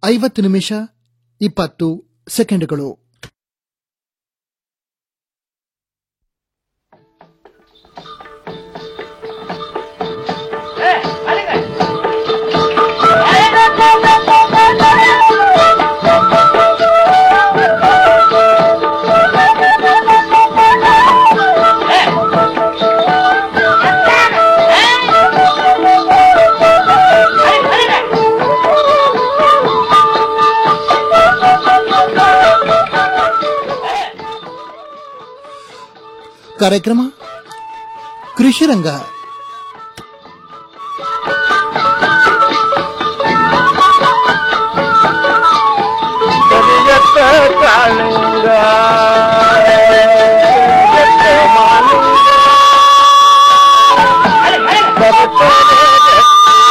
ಐವತ್ತು ನಿಮಿಷ ಇಪ್ಪತ್ತು ಸೆಕೆಂಡುಗಳು ಕಾರ್ಯಕ್ರಮ ಕೃಷಿ ರಂಗ ಕರಿಯತ್ತ ಕಾಳಿಂಗ ಕರಿಯತ್ತ ಮಾಲಿಂಗ ಬರುತ್ತದೆ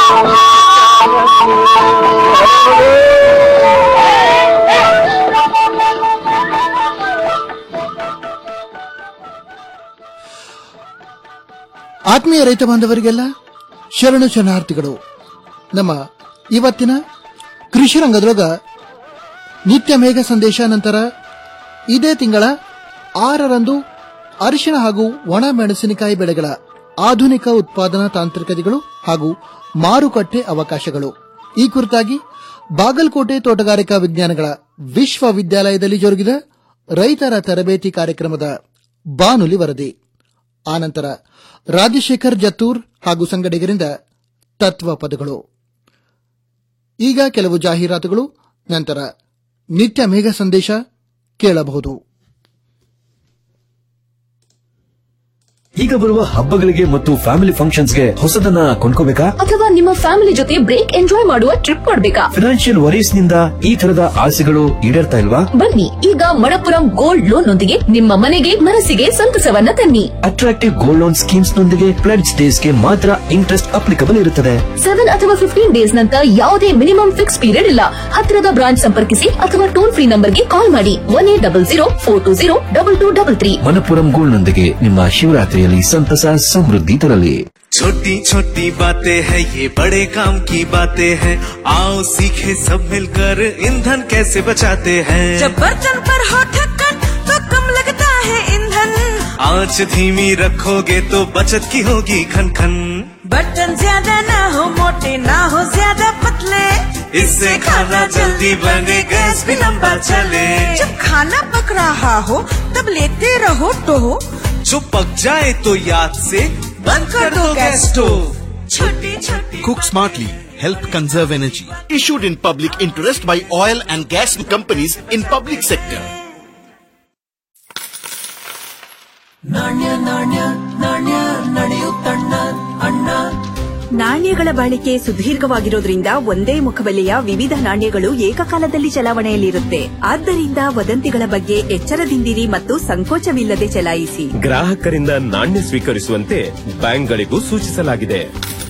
ಆತ್ಮೀಯ ರೈತ ಬಾಂಧವರಿಗೆಲ್ಲ ಶರಣು ಶರಣಾರ್ಥಿಗಳು ನಮ್ಮ ಇವತ್ತಿನ ಕೃಷಿ ರಂಗದೊಳಗ ನಿತ್ಯ ಮೇಘ ಸಂದೇಶ ನಂತರ ಇದೇ ತಿಂಗಳ ಆರರಂದು ಅರಿಶಿಣ ಹಾಗೂ ಒಣ ಮೆಣಸಿನಕಾಯಿ ಬೆಳೆಗಳ ಆಧುನಿಕ ಉತ್ಪಾದನಾ ತಾಂತ್ರಿಕತೆಗಳು ಹಾಗೂ ಮಾರುಕಟ್ಟೆ ಅವಕಾಶಗಳು ಈ ಕುರಿತಾಗಿ ಬಾಗಲಕೋಟೆ ತೋಟಗಾರಿಕಾ ವಿಜ್ಞಾನಗಳ ವಿಶ್ವವಿದ್ಯಾಲಯದಲ್ಲಿ ಜರುಗಿದ ರೈತರ ತರಬೇತಿ ಕಾರ್ಯಕ್ರಮದ ಬಾನುಲಿ ವರದಿ ಆನಂತರ ರಾಜಶೇಖರ್ ಜತ್ತೂರ್ ಹಾಗೂ ಸಂಗಡಿಗರಿಂದ ತತ್ವ ಪದಗಳು ಈಗ ಕೆಲವು ಜಾಹೀರಾತುಗಳು ನಂತರ ನಿತ್ಯ ಮೇಘ ಸಂದೇಶ ಕೇಳಬಹುದು ಈಗ ಬರುವ ಹಬ್ಬಗಳಿಗೆ ಮತ್ತು ಫ್ಯಾಮಿಲಿ ಫಂಕ್ಷನ್ಸ್ಗೆ ಹೊಸದನ್ನ ಕೊಂಡ್ಕೋಬೇಕಾ ಅಥವಾ ನಿಮ್ಮ ಫ್ಯಾಮಿಲಿ ಜೊತೆ ಬ್ರೇಕ್ ಎಂಜಾಯ್ ಮಾಡುವ ಟ್ರಿಪ್ ಮಾಡ್ಬೇಕಾ ಫಿನಾನ್ಷಿಯಲ್ ವರೀಸ್ ನಿಂದ ಈ ತರದ ಆಸೆಗಳು ಈಡೇರ್ತಾ ಇಲ್ವಾ ಬನ್ನಿ ಈಗ ಮಣಪುರಂ ಗೋಲ್ಡ್ ಲೋನ್ ನೊಂದಿಗೆ ನಿಮ್ಮ ಮನೆಗೆ ಮನಸ್ಸಿಗೆ ಸಂತಸವನ್ನ ತನ್ನಿ ಅಟ್ರಾಕ್ಟಿವ್ ಗೋಲ್ಡ್ ಲೋನ್ ಸ್ಕೀಮ್ಸ್ ನೊಂದಿಗೆ ಪ್ಲೆಡ್ಜ್ ಡೇಸ್ ಗೆ ಮಾತ್ರ ಇಂಟ್ರೆಸ್ಟ್ ಅಪ್ಲಿಕಬಲ್ ಇರುತ್ತದೆ ಸೆವೆನ್ ಅಥವಾ ಫಿಫ್ಟೀನ್ ಡೇಸ್ ನಂತರ ಯಾವುದೇ ಮಿನಿಮಮ್ ಫಿಕ್ಸ್ ಪೀರಿಯಡ್ ಇಲ್ಲ ಹತ್ತಿರದ ಬ್ರಾಂಚ್ ಸಂಪರ್ಕಿಸಿ ಅಥವಾ ಟೋಲ್ ಫ್ರೀ ನಂಬರ್ಗೆ ಕಾಲ್ ಮಾಡಿ one eight double zero four two zero double two double three Manappuram gold ನೊಂದಿಗೆ ನಿಮ್ಮ ಶಿವರಾತ್ರಿಯಲ್ಲಿ ಸಂತಸ ಸಮೃದ್ಧಿ ತರಲಿ छोटी छोटी बातें हैं ये बड़े काम की बातें हैं आओ सीखे सब मिलकर ईंधन कैसे बचाते हैं जब बर्तन पर हो ढक्कन तो कम लगता है ईंधन आंच धीमी रखोगे तो बचत की होगी खन खन बर्तन ज्यादा ना हो मोटे ना हो ज्यादा पतले इससे खाना जल्दी बने गैस भी लंबा चले जब खाना पक रहा हो तब लेते रहो तो जो पक जाए तो याद से बंद कर दो गैस स्टोव छोटी छोटी Cook smartly. Help conserve energy. Issued in public interest by oil and gas companies in public sector. ನಾಣ್ಯಗಳ ಬಾಳಿಕೆ ಸುದೀರ್ಘವಾಗಿರೋದ್ರಿಂದ ಒಂದೇ ಮುಖಬೆಲೆಯ ವಿವಿಧ ನಾಣ್ಯಗಳು ಏಕಕಾಲದಲ್ಲಿ ಚಲಾವಣೆಯಲ್ಲಿರುತ್ತೆ ಆದ್ದರಿಂದ ವದಂತಿಗಳ ಬಗ್ಗೆ ಎಚ್ಚರದಿಂದಿರಿ ಮತ್ತು ಸಂಕೋಚವಿಲ್ಲದೆ ಚಲಾಯಿಸಿ ಗ್ರಾಹಕರಿಂದ ನಾಣ್ಯ ಸ್ವೀಕರಿಸುವಂತೆ ಬ್ಯಾಂಕ್ಗಳಿಗೂ ಸೂಚಿಸಲಾಗಿದೆ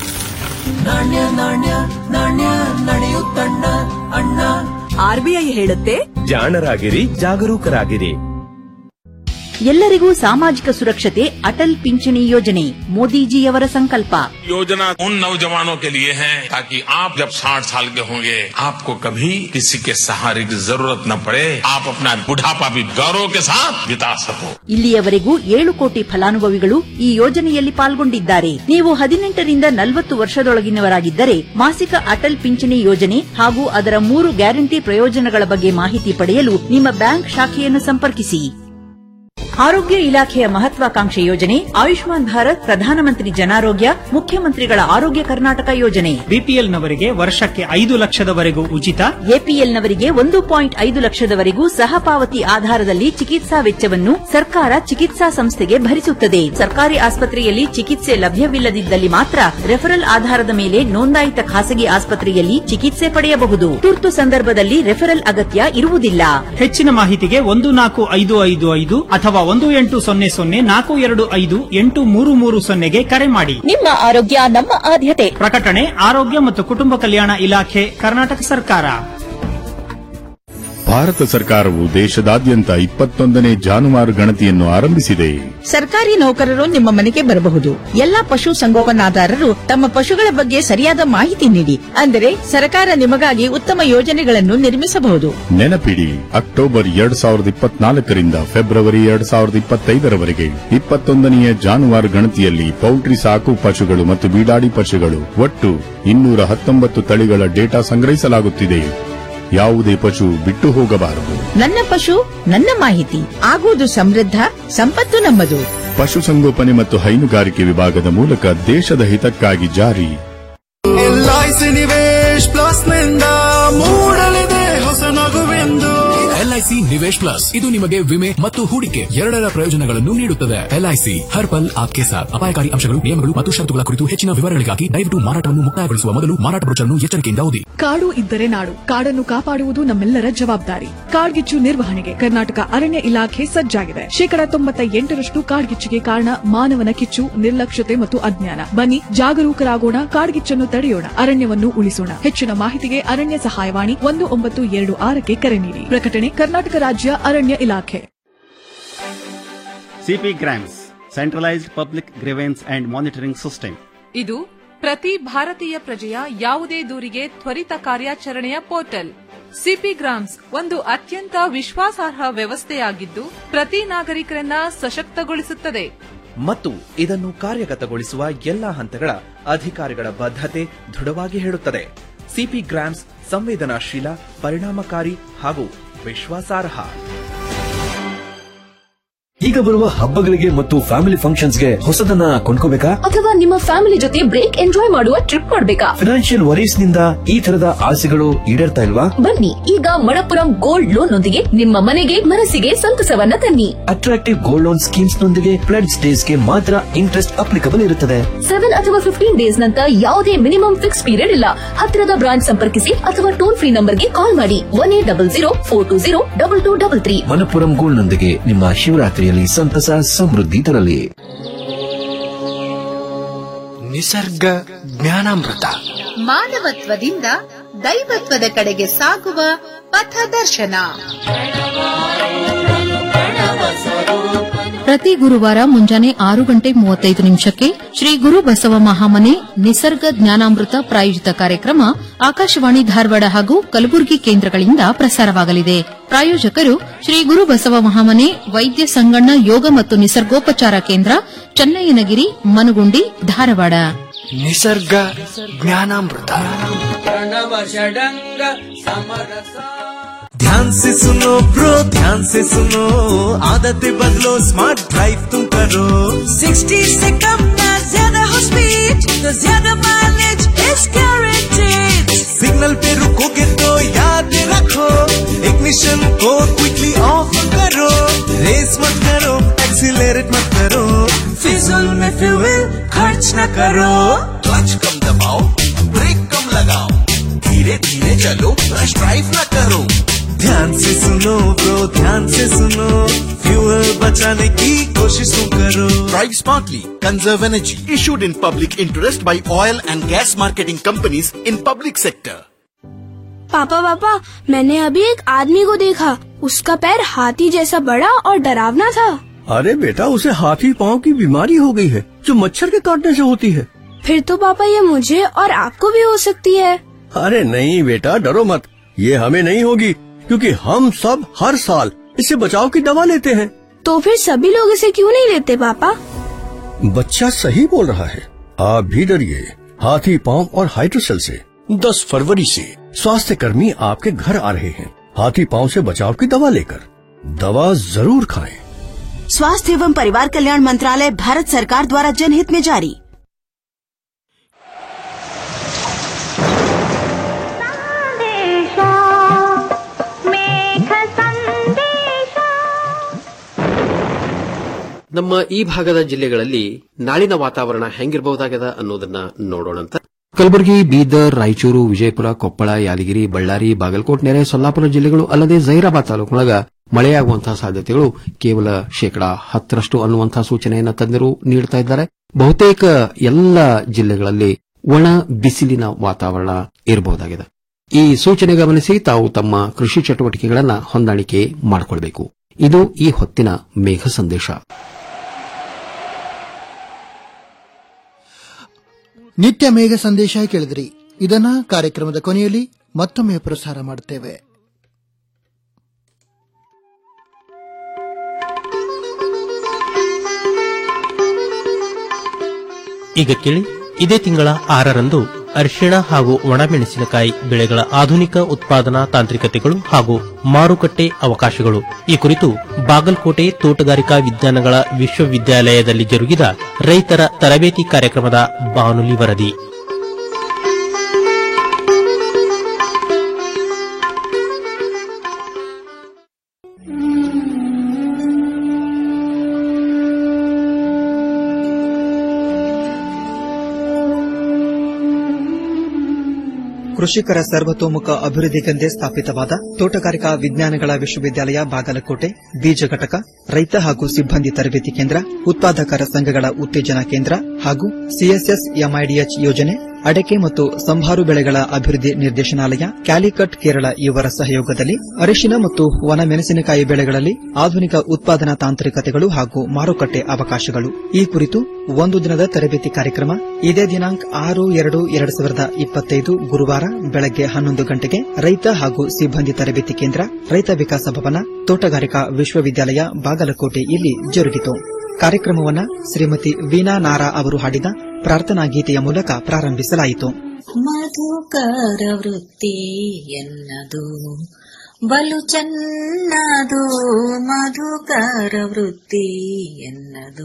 ಆರ್ಬಿಐ ಹೇಳುತ್ತೆ ಜಾಣರಾಗಿರಿ ಜಾಗರೂಕರಾಗಿರಿ ಎಲ್ಲರಿಗೂ ಸಾಮಾಜಿಕ ಸುರಕ್ಷತೆ ಅಟಲ್ ಪಿಂಚಣಿ ಯೋಜನೆ ಮೋದಿಜಿಯವರ ಸಂಕಲ್ಪ योजना उन नौजवानों के लिए है ताकि आप जब 60 साल के होंगे आपको कभी किसी के सहारे की जरूरत न पड़े आप अपना बुढ़ापा भी गौरव के साथ बिता सको ಇಲ್ಲಿಯವರೆಗೂ ಏಳು ಕೋಟಿ ಫಲಾನುಭವಿಗಳು ಈ ಯೋಜನೆಯಲ್ಲಿ ಪಾಲ್ಗೊಂಡಿದ್ದಾರೆ ನೀವು ಹದಿನೆಂಟರಿಂದ ನಲವತ್ತು ವರ್ಷದೊಳಗಿನವರಾಗಿದ್ದರೆ ಮಾಸಿಕ ಅಟಲ್ ಪಿಂಚಣಿ ಯೋಜನೆ ಹಾಗೂ ಅದರ ಮೂರು ಗ್ಯಾರಂಟಿ ಪ್ರಯೋಜನಗಳ ಬಗ್ಗೆ ಮಾಹಿತಿ ಪಡೆಯಲು ನಿಮ್ಮ ಬ್ಯಾಂಕ್ ಶಾಖೆಯನ್ನು ಸಂಪರ್ಕಿಸಿ ಆರೋಗ್ಯ ಇಲಾಖೆಯ ಮಹತ್ವಾಕಾಂಕ್ಷೆ ಯೋಜನೆ ಆಯುಷ್ಮಾನ್ ಭಾರತ್ ಪ್ರಧಾನಮಂತ್ರಿ ಜನಾರೋಗ್ಯ ಮುಖ್ಯಮಂತ್ರಿಗಳ ಆರೋಗ್ಯ ಕರ್ನಾಟಕ ಯೋಜನೆ ಬಿಪಿಎಲ್ನವರಿಗೆ ವರ್ಷಕ್ಕೆ ಐದು ಲಕ್ಷದವರೆಗೂ ಉಚಿತ ಎಪಿಎಲ್ನವರಿಗೆ ಒಂದು ಪಾಯಿಂಟ್ ಐದು ಲಕ್ಷದವರೆಗೂ ಸಹಪಾವತಿ ಆಧಾರದಲ್ಲಿ ಚಿಕಿತ್ಸಾ ವೆಚ್ಚವನ್ನು ಸರ್ಕಾರ ಚಿಕಿತ್ಸಾ ಸಂಸ್ಥೆಗೆ ಭರಿಸುತ್ತದೆ ಸರ್ಕಾರಿ ಆಸ್ಪತ್ರೆಯಲ್ಲಿ ಚಿಕಿತ್ಸೆ ಲಭ್ಯವಿಲ್ಲದಿದ್ದಲ್ಲಿ ಮಾತ್ರ ರೆಫರಲ್ ಆಧಾರದ ಮೇಲೆ ನೋಂದಾಯಿತ ಖಾಸಗಿ ಆಸ್ಪತ್ರೆಯಲ್ಲಿ ಚಿಕಿತ್ಸೆ ಪಡೆಯಬಹುದು ತುರ್ತು ಸಂದರ್ಭದಲ್ಲಿ ರೆಫರಲ್ ಅಗತ್ಯ ಇರುವುದಿಲ್ಲ ಹೆಚ್ಚಿನ ಮಾಹಿತಿಗೆ ಒಂದು ನಾಲ್ಕು ಐದು ಐದು ಐದು ಅಥವಾ ಒಂದು ಎಂಟು ಸೊನ್ನೆ ಸೊನ್ನೆ ನಾಲ್ಕು ಎರಡು ಐದು ಎಂಟು ಮೂರು ಮೂರು ಸೊನ್ನೆಗೆ ಕರೆ ಮಾಡಿ ನಿಮ್ಮ ಆರೋಗ್ಯ ನಮ್ಮ ಆದ್ಯತೆ ಪ್ರಕಟಣೆ ಆರೋಗ್ಯ ಮತ್ತು ಕುಟುಂಬ ಕಲ್ಯಾಣ ಇಲಾಖೆ ಕರ್ನಾಟಕ ಸರ್ಕಾರ ಭಾರತ ಸರ್ಕಾರವು ದೇಶದಾದ್ಯಂತ ಇಪ್ಪತ್ತೊಂದನೇ ಜಾನುವಾರು ಗಣತಿಯನ್ನು ಆರಂಭಿಸಿದೆ ಸರ್ಕಾರಿ ನೌಕರರು ನಿಮ್ಮ ಮನೆಗೆ ಬರಬಹುದು ಎಲ್ಲಾ ಪಶು ಸಂಗೋಪನಾದಾರರು ತಮ್ಮ ಪಶುಗಳ ಬಗ್ಗೆ ಸರಿಯಾದ ಮಾಹಿತಿ ನೀಡಿ ಅಂದರೆ ಸರ್ಕಾರ ನಿಮಗಾಗಿ ಉತ್ತಮ ಯೋಜನೆಗಳನ್ನು ನಿರ್ಮಿಸಬಹುದು ನೆನಪಿಡಿ ಅಕ್ಟೋಬರ್ ಎರಡ್ ಸಾವಿರದ ಇಪ್ಪತ್ನಾಲ್ಕರಿಂದ ಫೆಬ್ರವರಿ ಎರಡ್ ಸಾವಿರದ ಇಪ್ಪತ್ತೈದರವರೆಗೆ ಇಪ್ಪತ್ತೊಂದನೆಯ ಜಾನುವಾರು ಗಣತಿಯಲ್ಲಿ ಪೌಲ್ಟ್ರಿ ಸಾಕು ಪಶುಗಳು ಮತ್ತು ಬೀಡಾಡಿ ಪಶುಗಳು ಒಟ್ಟು ಇನ್ನೂರ ಹತ್ತೊಂಬತ್ತು ತಳಿಗಳ ಡೇಟಾ ಸಂಗ್ರಹಿಸಲಾಗುತ್ತಿದೆ ಯಾವುದೇ ಪಶು ಬಿಟ್ಟು ಹೋಗಬಾರದು ನನ್ನ ಪಶು ನನ್ನ ಮಾಹಿತಿ ಆಗುವುದು ಸಮೃದ್ಧ ಸಂಪತ್ತು ನಮ್ಮದು ಪಶುಸಂಗೋಪನೆ ಮತ್ತು ಹೈನುಗಾರಿಕೆ ವಿಭಾಗದ ಮೂಲಕ ದೇಶದ ಹಿತಕ್ಕಾಗಿ ಜಾರಿ ಎಲ್ಐಸಿ ನಿವೇಶ್ ಪ್ಲಸ್ ನಿಂದ ಮೂಡಲಿದೆ ಹೊಸ ನಗುವೆಂದು ಎಲ್ಐಸಿ ನಿವೇಶ್ ಪ್ಲಸ್ ಇದು ನಿಮಗೆ ವಿಮೆ ಮತ್ತು ಹೂಡಿಕೆ ಎರಡರ ಪ್ರಯೋಜನಗಳನ್ನು ನೀಡುತ್ತದೆ ಎಲ್ಐಸಿ ಹರ್ ಪಲ್ ಆಪ್ಕೆ ಸಾಥ್ ಅಪಾಯಕಾರಿ ಅಂಶಗಳು ನಿಯಮಗಳು ಮತ್ತು ಷರತ್ತುಗಳ ಕುರಿತು ಹೆಚ್ಚಿನ ವಿವರಗಳಿಗಾಗಿ ದಯವಿಟ್ಟು ಮಾರಾಟವನ್ನು ಮುಕ್ತಾಯಗೊಳಿಸುವ ಮೊದಲು ಮಾರಾಟ ಬ್ರೋಚರ್ನ್ನು ಎಚ್ಚರಿಕೆಯಿಂದ ಓದಿ ಕಾಡು ಇದ್ದರೆ ನಾಡು ಕಾಡನ್ನು ಕಾಪಾಡುವುದು ನಮ್ಮೆಲ್ಲರ ಜವಾಬ್ದಾರಿ ಕಾಡ್ಗಿಚ್ಚು ನಿರ್ವಹಣೆಗೆ ಕರ್ನಾಟಕ ಅರಣ್ಯ ಇಲಾಖೆ ಸಜ್ಜಾಗಿದೆ ಶೇಕಡಾ ತೊಂಬತ್ತ ಎಂಟರಷ್ಟು ಕಾಡ್ಗಿಚ್ಚಿಗೆ ಕಾರಣ ಮಾನವನ ಕಿಚ್ಚು ನಿರ್ಲಕ್ಷ್ಯತೆ ಮತ್ತು ಅಜ್ಞಾನ ಬನ್ನಿ ಜಾಗರೂಕರಾಗೋಣ ಕಾಡ್ಗಿಚ್ಚನ್ನು ತಡೆಯೋಣ ಅರಣ್ಯವನ್ನು ಉಳಿಸೋಣ ಹೆಚ್ಚಿನ ಮಾಹಿತಿಗೆ ಅರಣ್ಯ ಸಹಾಯವಾಣಿ ಒಂದು ಒಂಬತ್ತು ಎರಡು ಆರಕ್ಕೆ ಕರೆ ನೀಡಿ ಪ್ರಕಟಣೆ ಕರ್ನಾಟಕ ರಾಜ್ಯ ಅರಣ್ಯ ಇಲಾಖೆ CP grams centralised public grievance and monitoring system ಇದು ಪ್ರತಿ ಭಾರತೀಯ ಪ್ರಜೆಯ ಯಾವುದೇ ದೂರಿಗೆ ತ್ವರಿತ ಕಾರ್ಯಾಚರಣೆಯ ಪೋರ್ಟಲ್ ಸಿಪಿ ಗ್ರಾಮ್ಸ್ ಒಂದು ಅತ್ಯಂತ ವಿಶ್ವಾಸಾರ್ಹ ವ್ಯವಸ್ಥೆಯಾಗಿದ್ದು ಪ್ರತಿ ನಾಗರಿಕರನ್ನ ಸಶಕ್ತಗೊಳಿಸುತ್ತದೆ ಮತ್ತು ಇದನ್ನು ಕಾರ್ಯಗತಗೊಳಿಸುವ ಎಲ್ಲಾ ಹಂತಗಳ ಅಧಿಕಾರಿಗಳ ಬದ್ಧತೆ ದೃಢವಾಗಿ ಹೇಳುತ್ತದೆ ಸಿಪಿ ಗ್ರಾಮ್ಸ್ ಸಂವೇದನಾಶೀಲ ಪರಿಣಾಮಕಾರಿ ಹಾಗೂ ವಿಶ್ವಾಸಾರ್ಹ ಈಗ ಬರುವ ಹಬ್ಬಗಳಿಗೆ ಮತ್ತು ಫ್ಯಾಮಿಲಿ ಫಂಕ್ಷನ್ಸ್ಗೆ ಹೊಸದನ್ನ ಕೊಂಡ್ಕೋಬೇಕಾ ಅಥವಾ ನಿಮ್ಮ ಫ್ಯಾಮಿಲಿ ಜೊತೆ ಬ್ರೇಕ್ ಎಂಜಾಯ್ ಮಾಡುವ ಟ್ರಿಪ್ ಮಾಡಬೇಕಾ ಫಿನಾನ್ಷಿಯಲ್ ವರೀಸ್ ನಿಂದ ಈ ತರದ ಆಸೆಗಳು ಈಡೇರ್ತಾ ಇಲ್ವಾ ಬನ್ನಿ ಈಗ ಮಣಪುರಂ ಗೋಲ್ಡ್ ಲೋನ್ ನೊಂದಿಗೆ ನಿಮ್ಮ ಮನೆಗೆ ಮನಸ್ಸಿಗೆ ಸಂತಸವನ್ನ ತನ್ನಿ ಅಟ್ರಾಕ್ಟಿವ್ ಗೋಲ್ಡ್ ಲೋನ್ ಸ್ಕೀಮ್ಸ್ ನೊಂದಿಗೆ ಫ್ಲಡ್ ಡೇಸ್ ಗೆ ಮಾತ್ರ ಇಂಟ್ರೆಸ್ಟ್ ಅಪ್ಲಿಕಬಲ್ ಇರುತ್ತದೆ ಸೆವೆನ್ ಅಥವಾ ಫಿಫ್ಟೀನ್ ಡೇಸ್ ನಂತರ ಯಾವುದೇ ಮಿನಿಮಮ್ ಫಿಕ್ಸ್ ಪೀರಿಯಡ್ ಇಲ್ಲ ಹತ್ತಿರದ ಬ್ರಾಂಚ್ ಸಂಪರ್ಕಿಸಿ ಅಥವಾ ಟೋಲ್ ಫ್ರೀ ನಂಬರ್ಗೆ ಕಾಲ್ ಮಾಡಿ one eight double zero four two zero double two double three Manappuram gold ನೊಂದಿಗೆ ನಿಮ್ಮ ಶಿವರಾತ್ರಿಯಲ್ಲಿ ಸಂತಸ ಸಮೃದ್ಧಿ ತರಲಿ ನಿಸರ್ಗ ಜ್ಞಾನಾಮೃತ ಮಾನವತ್ವದಿಂದ ದೈವತ್ವದ ಕಡೆಗೆ ಸಾಗುವ ಪಥದರ್ಶನ ಪ್ರತಿ ಗುರುವಾರ ಮುಂಜಾನೆ ಆರು ಗಂಟೆ ಮೂವತ್ತೈದು ನಿಮಿಷಕ್ಕೆ ಶ್ರೀ ಗುರು ಬಸವ ಮಹಾಮನೆ ನಿಸರ್ಗ ಜ್ಞಾನಾಮೃತ ಪ್ರಾಯೋಜಿತ ಕಾರ್ಯಕ್ರಮ ಆಕಾಶವಾಣಿ ಧಾರವಾಡ ಹಾಗೂ ಕಲಬುರಗಿ ಕೇಂದ್ರಗಳಿಂದ ಪ್ರಸಾರವಾಗಲಿದೆ ಪ್ರಾಯೋಜಕರು ಶ್ರೀ ಗುರು ಬಸವ ಮಹಾಮನೆ ವೈದ್ಯ ಸಂಗಣ್ಣ ಯೋಗ ಮತ್ತು ನಿಸರ್ಗೋಪಚಾರ ಕೇಂದ್ರ ಚನ್ನಯ್ಯನಗಿರಿ ಮನುಗುಂಡಿ ಧಾರವಾಡ ನಿಸರ್ಗ ಜ್ಞಾನಾಮೃತ ಪ್ರಣವ ಷಡಂಗ ಸಮರಸ ध्यान से सुनो ब्रो ध्यान से सुनो आदतें बदलो स्मार्ट ड्राइव तुम करो 60 से कम ना ज्यादा हो स्पीड तो ज्यादा माइलेज इज गारंटेड सिग्नल पे रुकोगे तो याद रखो इग्निशन को क्विकली ऑफ करो रेस मत करो एक्सीलरेट मत करो फिजूल में फ्यूल खर्च न करो क्लच कम दबाओ ब्रेक कम लगाओ धीरे धीरे चलो रश ड्राइव न करो ध्यान से सुनो ब्रो ध्यान से सुनो फ्यूल बचाने की कोशिश तुम करो Drive smartly, conserve energy. Issued in public interest by oil and gas marketing companies in public sector. पापा पापा मैंने अभी एक आदमी को देखा उसका पैर हाथी जैसा बड़ा और डरावना था अरे बेटा उसे हाथी पांव की बीमारी हो गई है जो मच्छर के काटने से होती है फिर तो पापा ये मुझे और आपको भी हो सकती है अरे नहीं बेटा डरो मत ये हमें नहीं होगी क्योंकि हम सब हर साल इससे बचाव की दवा लेते हैं तो फिर सभी लोग इसे क्यों नहीं लेते पापा बच्चा सही बोल रहा है आप भी डरिए हाथी पांव और हाइड्रोसेल से 10 फरवरी से स्वास्थ्य कर्मी आपके घर आ रहे हैं हाथी पांव से बचाव की दवा लेकर दवा जरूर खाएं स्वास्थ्य एवं परिवार कल्याण मंत्रालय भारत सरकार द्वारा जनहित में जारी ನಮ್ಮ ಈ ಭಾಗದ ಜಿಲ್ಲೆಗಳಲ್ಲಿ ನಾಳಿನ ವಾತಾವರಣ ಹೆಂಗಿರಬಹುದಾಗದ ಅನ್ನೋದನ್ನ ನೋಡೋಣಂತ ಕಲಬುರಗಿ ಬೀದರ್ ರಾಯಚೂರು ವಿಜಯಪುರ ಕೊಪ್ಪಳ ಯಾದಗಿರಿ ಬಳ್ಳಾರಿ ಬಾಗಲಕೋಟ್ ನೆರೆ ಸೊಲ್ಲಾಪುರ ಜಿಲ್ಲೆಗಳು ಅಲ್ಲದೆ ಜೈರಾಬಾದ್ ತಾಲೂಕಿನೊಳಗ ಮಳೆಯಾಗುವಂತಹ ಸಾಧ್ಯತೆಗಳು ಕೇವಲ ಶೇಕಡಾ ಹತ್ತರಷ್ಟು ಅನ್ನುವಂತಹ ಸೂಚನೆಯನ್ನು ತಜ್ಞರು ನೀಡುತ್ತಾ ಇದ್ದಾರೆ ಬಹುತೇಕ ಎಲ್ಲ ಜಿಲ್ಲೆಗಳಲ್ಲಿ ಒಣ ಬಿಸಿಲಿನ ವಾತಾವರಣ ಇರಬಹುದಾಗಿದೆ ಈ ಸೂಚನೆ ಗಮನಿಸಿ ತಾವು ತಮ್ಮ ಕೃಷಿ ಚಟುವಟಿಕೆಗಳನ್ನು ಹೊಂದಾಣಿಕೆ ಮಾಡಿಕೊಳ್ಳಬೇಕು ಇದು ಈ ಹೊತ್ತಿನ ಮೇಘ ಸಂದೇಶ ನಿತ್ಯ ಮೇಘ ಸಂದೇಶ ಕೇಳಿದ್ರಿ ಇದನ್ನ ಕಾರ್ಯಕ್ರಮದ ಕೊನೆಯಲ್ಲಿ ಮತ್ತೊಮ್ಮೆ ಪ್ರಸಾರ ಮಾಡುತ್ತೇವೆ ಈಗ ಕೇಳಿ ಇದೇ ತಿಂಗಳ ಆರರಂದು ಅರಿಶಿಣ ಹಾಗೂ ಒಣಮೆಣಸಿನಕಾಯಿ ಬೆಳೆಗಳ ಆಧುನಿಕ ಉತ್ಪಾದನಾ ತಾಂತ್ರಿಕತೆಗಳು ಹಾಗೂ ಮಾರುಕಟ್ಟೆ ಅವಕಾಶಗಳು ಈ ಕುರಿತು ಬಾಗಲಕೋಟೆ ತೋಟಗಾರಿಕಾ ವಿಜ್ಞಾನಗಳ ವಿಶ್ವವಿದ್ಯಾಲಯದಲ್ಲಿ ಜರುಗಿದ ರೈತರ ತರಬೇತಿ ಕಾರ್ಯಕ್ರಮದ ಬಾನುಲಿ ವರದಿ ಕೃಷಿಕರ ಸರ್ವತೋಮುಖ ಅಭಿವೃದ್ಧಿಗೆಂದೇ ಸ್ಥಾಪಿತವಾದ ತೋಟಗಾರಿಕಾ ವಿಜ್ಞಾನಗಳ ವಿಶ್ವವಿದ್ಯಾಲಯ ಬಾಗಲಕೋಟೆ ಬೀಜ ಘಟಕ ರೈತ ಹಾಗೂ ಸಿಬ್ಬಂದಿ ತರಬೇತಿ ಕೇಂದ್ರ ಉತ್ಪಾದಕರ ಸಂಘಗಳ ಉತ್ತೇಜನ ಕೇಂದ್ರ ಹಾಗೂ ಸಿಎಸ್ಎಸ್ ಎಂಐಡಿಎಚ್ ಯೋಜನೆ ಅಡಕೆ ಮತ್ತು ಸಂಭಾರು ಬೆಳೆಗಳ ಅಭಿವೃದ್ಧಿ ನಿರ್ದೇಶನಾಲಯ ಕ್ಯಾಲಿಕಟ್ ಕೇರಳ ಇವರ ಸಹಯೋಗದಲ್ಲಿ ಅರಿಶಿನ ಮತ್ತು ವನ ಮೆಣಸಿನಕಾಯಿ ಬೆಳೆಗಳಲ್ಲಿ ಆಧುನಿಕ ಉತ್ಪಾದನಾ ತಾಂತ್ರಿಕತೆಗಳು ಹಾಗೂ ಮಾರುಕಟ್ಟೆ ಅವಕಾಶಗಳು ಈ ಕುರಿತು ಒಂದು ದಿನದ ತರಬೇತಿ ಕಾರ್ಯಕ್ರಮ ಇದೇ ದಿನಾಂಕ ಆರು ಎರಡು ಎರಡು ಸಾವಿರದ ಇಪ್ಪತ್ತೈದು ಗುರುವಾರ ಬೆಳಗ್ಗೆ ಹನ್ನೊಂದು ಗಂಟೆಗೆ ರೈತ ಹಾಗೂ ಸಿಬ್ಬಂದಿ ತರಬೇತಿ ಕೇಂದ್ರ ರೈತ ವಿಕಾಸ ಭವನ ತೋಟಗಾರಿಕಾ ವಿಶ್ವವಿದ್ಯಾಲಯ ಬಾಗಲಕೋಟೆ ಇಲ್ಲಿ ಜರುಗಿತು ಕಾರ್ಯಕ್ರಮವನ್ನ ಶ್ರೀಮತಿ ವೀಣಾ ನಾರಾ ಅವರು ಹಾಡಿದ ಪ್ರಾರ್ಥನಾ ಗೀತೆಯ ಮೂಲಕ ಪ್ರಾರಂಭಿಸಲಾಯಿತು ಮಧುಕರ ವೃತ್ತಿ ಎನ್ನದು ಬಲು ಚೆನ್ನದು ಮಧುಕರ ವೃತ್ತಿ ಎನ್ನದು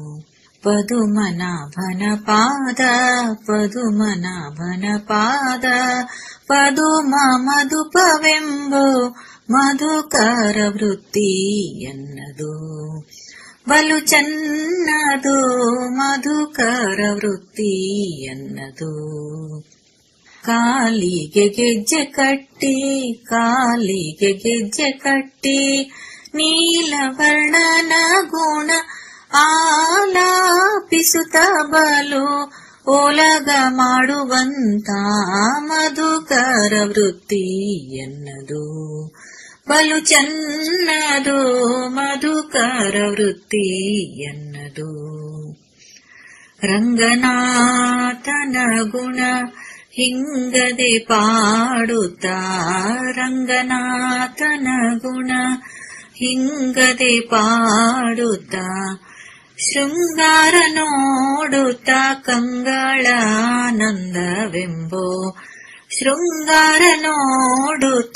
ಪದುಮನಾಭನ ಪಾದ ಪದುಮನಾಭನ ಪಾದ ಪದುಮ ಮಧುಪವೆಂಬು ಮಧುಕರ ವೃತ್ತಿ ಎನ್ನದು ಬಲು ಚೆನ್ನದು ಮಧುಕರ ವೃತ್ತಿ ಎನ್ನದು ಕಾಲಿಗೆ ಗೆಜ್ಜೆ ಕಟ್ಟಿ ಕಾಲಿಗೆ ಗೆಜ್ಜೆ ಕಟ್ಟಿ ನೀಲವರ್ಣನ ಗುಣ ಆಲಾಪಿಸುತ್ತ ಬಲು ಓಲಗ ಮಾಡುವಂತ ಮಧುಕರ ವೃತ್ತಿ ಎನ್ನದು ಬಲು ಚೆನ್ನದು ಮಧುಕರ ವೃತ್ತಿ ಎನ್ನದು ರಂಗನಾಥನ ಗುಣ ಹಿಂಗದೆ ಪಾಡುತ್ತ ರಂಗನಾಥನ ಗುಣ ಹಿಂಗದೆ ಪಾಡುತ್ತ ಶೃಂಗಾರ ನೋಡುತ್ತ ಕಂಗಳಾನಂದವೆಂಬೋ ಶೃಂಗಾರ ನೋಡುತ್ತ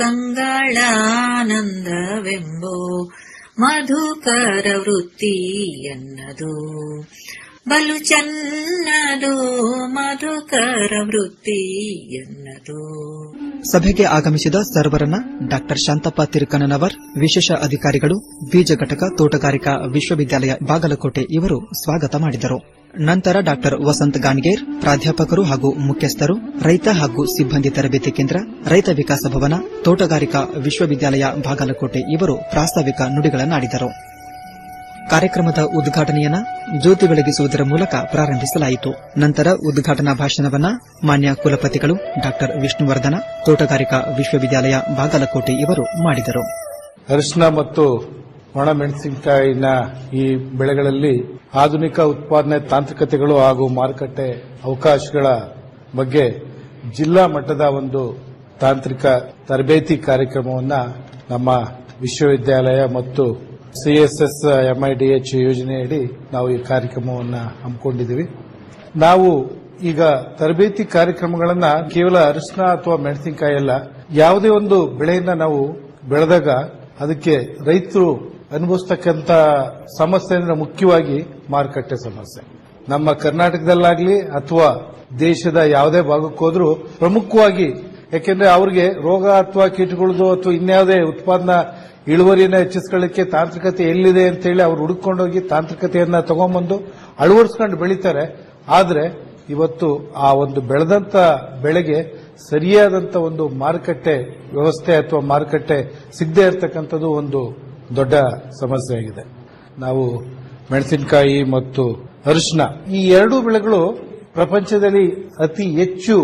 ಕಂಗಳಾನಂದವೆಂಬೋ ಮಧುಕರ ವೃತ್ತಿ ಎನ್ನದು ಬಲು ಚೆನ್ನದು ಮಧುಕರ ವೃತ್ತಿ ಎನ್ನದು ಸಭೆಗೆ ಆಗಮಿಸಿದ ಸರ್ವರನ್ನ ಡಾಕ್ಟರ್ ಶಾಂತಪ್ಪ ತಿರುಕನವರ್ ವಿಶೇಷ ಅಧಿಕಾರಿಗಳು ಬೀಜ ಘಟಕ ತೋಟಗಾರಿಕಾ ವಿಶ್ವವಿದ್ಯಾಲಯ ಬಾಗಲಕೋಟೆ ಇವರು ಸ್ವಾಗತ ಮಾಡಿದರು ನಂತರ ಡಾಕ್ಟರ್ ವಸಂತ್ ಗಾನ್ಗೇರ್ ಪ್ರಾಧ್ಯಾಪಕರು ಹಾಗೂ ಮುಖ್ಯಸ್ಥರು ರೈತ ಹಾಗೂ ಸಿಬ್ಬಂದಿ ತರಬೇತಿ ಕೇಂದ್ರ ರೈತ ವಿಕಾಸ ಭವನ ತೋಟಗಾರಿಕಾ ವಿಶ್ವವಿದ್ಯಾಲಯ ಬಾಗಲಕೋಟೆ ಇವರು ಪ್ರಾಸ್ತಾವಿಕ ನುಡಿಗಳನ್ನಾಡಿದರು ಕಾರ್ಯಕ್ರಮದ ಉದ್ಘಾಟನೆಯನ್ನ ಜ್ಯೋತಿ ಬೆಳಗಿಸುವುದರ ಮೂಲಕ ಪ್ರಾರಂಭಿಸಲಾಯಿತು ನಂತರ ಉದ್ಘಾಟನಾ ಭಾಷಣವನ್ನ ಮಾನ್ಯ ಕುಲಪತಿಗಳು ಡಾಕ್ಟರ್ ವಿಷ್ಣುವರ್ಧನ ತೋಟಗಾರಿಕಾ ವಿಶ್ವವಿದ್ಯಾಲಯ ಬಾಗಲಕೋಟೆ ಇವರು ಮಾಡಿದರು ಅರಿಶಿನ ಮತ್ತು ಒಣಮೆಣಸಿನಕಾಯಿನ ಈ ಬೆಳೆಗಳಲ್ಲಿ ಆಧುನಿಕ ಉತ್ಪಾದನೆ ತಾಂತ್ರಿಕತೆಗಳು ಹಾಗೂ ಮಾರುಕಟ್ಟೆ ಅವಕಾಶಗಳ ಬಗ್ಗೆ ಜಿಲ್ಲಾ ಮಟ್ಟದ ಒಂದು ತಾಂತ್ರಿಕ ತರಬೇತಿ ಕಾರ್ಯಕ್ರಮವನ್ನ ನಮ್ಮ ವಿಶ್ವವಿದ್ಯಾಲಯ ಮತ್ತು ಸಿಎಸ್ಎಸ್ ಎಂಐಡಿಎಚ್ ಯೋಜನೆಯಡಿ ನಾವು ಈ ಕಾರ್ಯಕ್ರಮವನ್ನು ಹಮ್ಮಿಕೊಂಡಿದ್ದೀವಿ ನಾವು ಈಗ ತರಬೇತಿ ಕಾರ್ಯಕ್ರಮಗಳನ್ನ ಕೇವಲ ಅರಿಶಿನ ಅಥವಾ ಮೆಣಸಿನಕಾಯಿ ಅಲ್ಲ ಯಾವುದೇ ಒಂದು ಬೆಳೆಯನ್ನ ನಾವು ಬೆಳೆದಾಗ ಅದಕ್ಕೆ ರೈತರು ಅನುಭವಿಸ್ತಕ್ಕಂತ ಸಮಸ್ಯೆ ಅಂದ್ರೆ ಮುಖ್ಯವಾಗಿ ಮಾರುಕಟ್ಟೆ ಸಮಸ್ಯೆ ನಮ್ಮ ಕರ್ನಾಟಕದಲ್ಲಾಗ್ಲಿ ಅಥವಾ ದೇಶದ ಯಾವುದೇ ಭಾಗಕ್ಕೆ ಹೋದ್ರೂ ಪ್ರಮುಖವಾಗಿ ಯಾಕೆಂದ್ರೆ ಅವ್ರಿಗೆ ರೋಗ ಅಥವಾ ಕೀಟಗಳದು ಅಥವಾ ಇನ್ಯಾವುದೇ ಉತ್ಪಾದನಾ ಇಳುವರಿನ ಹೆಚ್ಚಿಸ್ಕೊಳ್ಳಿಕ್ಕೆ ತಾಂತ್ರಿಕತೆ ಎಲ್ಲಿದೆ ಅಂತೇಳಿ ಅವ್ರು ಹುಡುಕೊಂಡೋಗಿ ತಾಂತ್ರಿಕತೆಯನ್ನ ತಗೊಂಬಂದು ಅಳವಡಿಸ್ಕೊಂಡು ಬೆಳೀತಾರೆ ಆದ್ರೆ ಇವತ್ತು ಆ ಒಂದು ಬೆಳೆದಂತ ಬೆಳೆಗೆ ಸರಿಯಾದಂತ ಒಂದು ಮಾರುಕಟ್ಟೆ ವ್ಯವಸ್ಥೆ ಅಥವಾ ಮಾರುಕಟ್ಟೆ ಸಿಗದೆ ಇರತಕ್ಕಂಥದ್ದು ಒಂದು ದೊಡ್ಡ ಸಮಸ್ಯೆ ಆಗಿದೆ ನಾವು ಮೆಣಸಿನಕಾಯಿ ಮತ್ತು ಅರಿಶಿನ ಈ ಎರಡೂ ಬೆಳೆಗಳು ಪ್ರಪಂಚದಲ್ಲಿ ಅತಿ ಹೆಚ್ಚು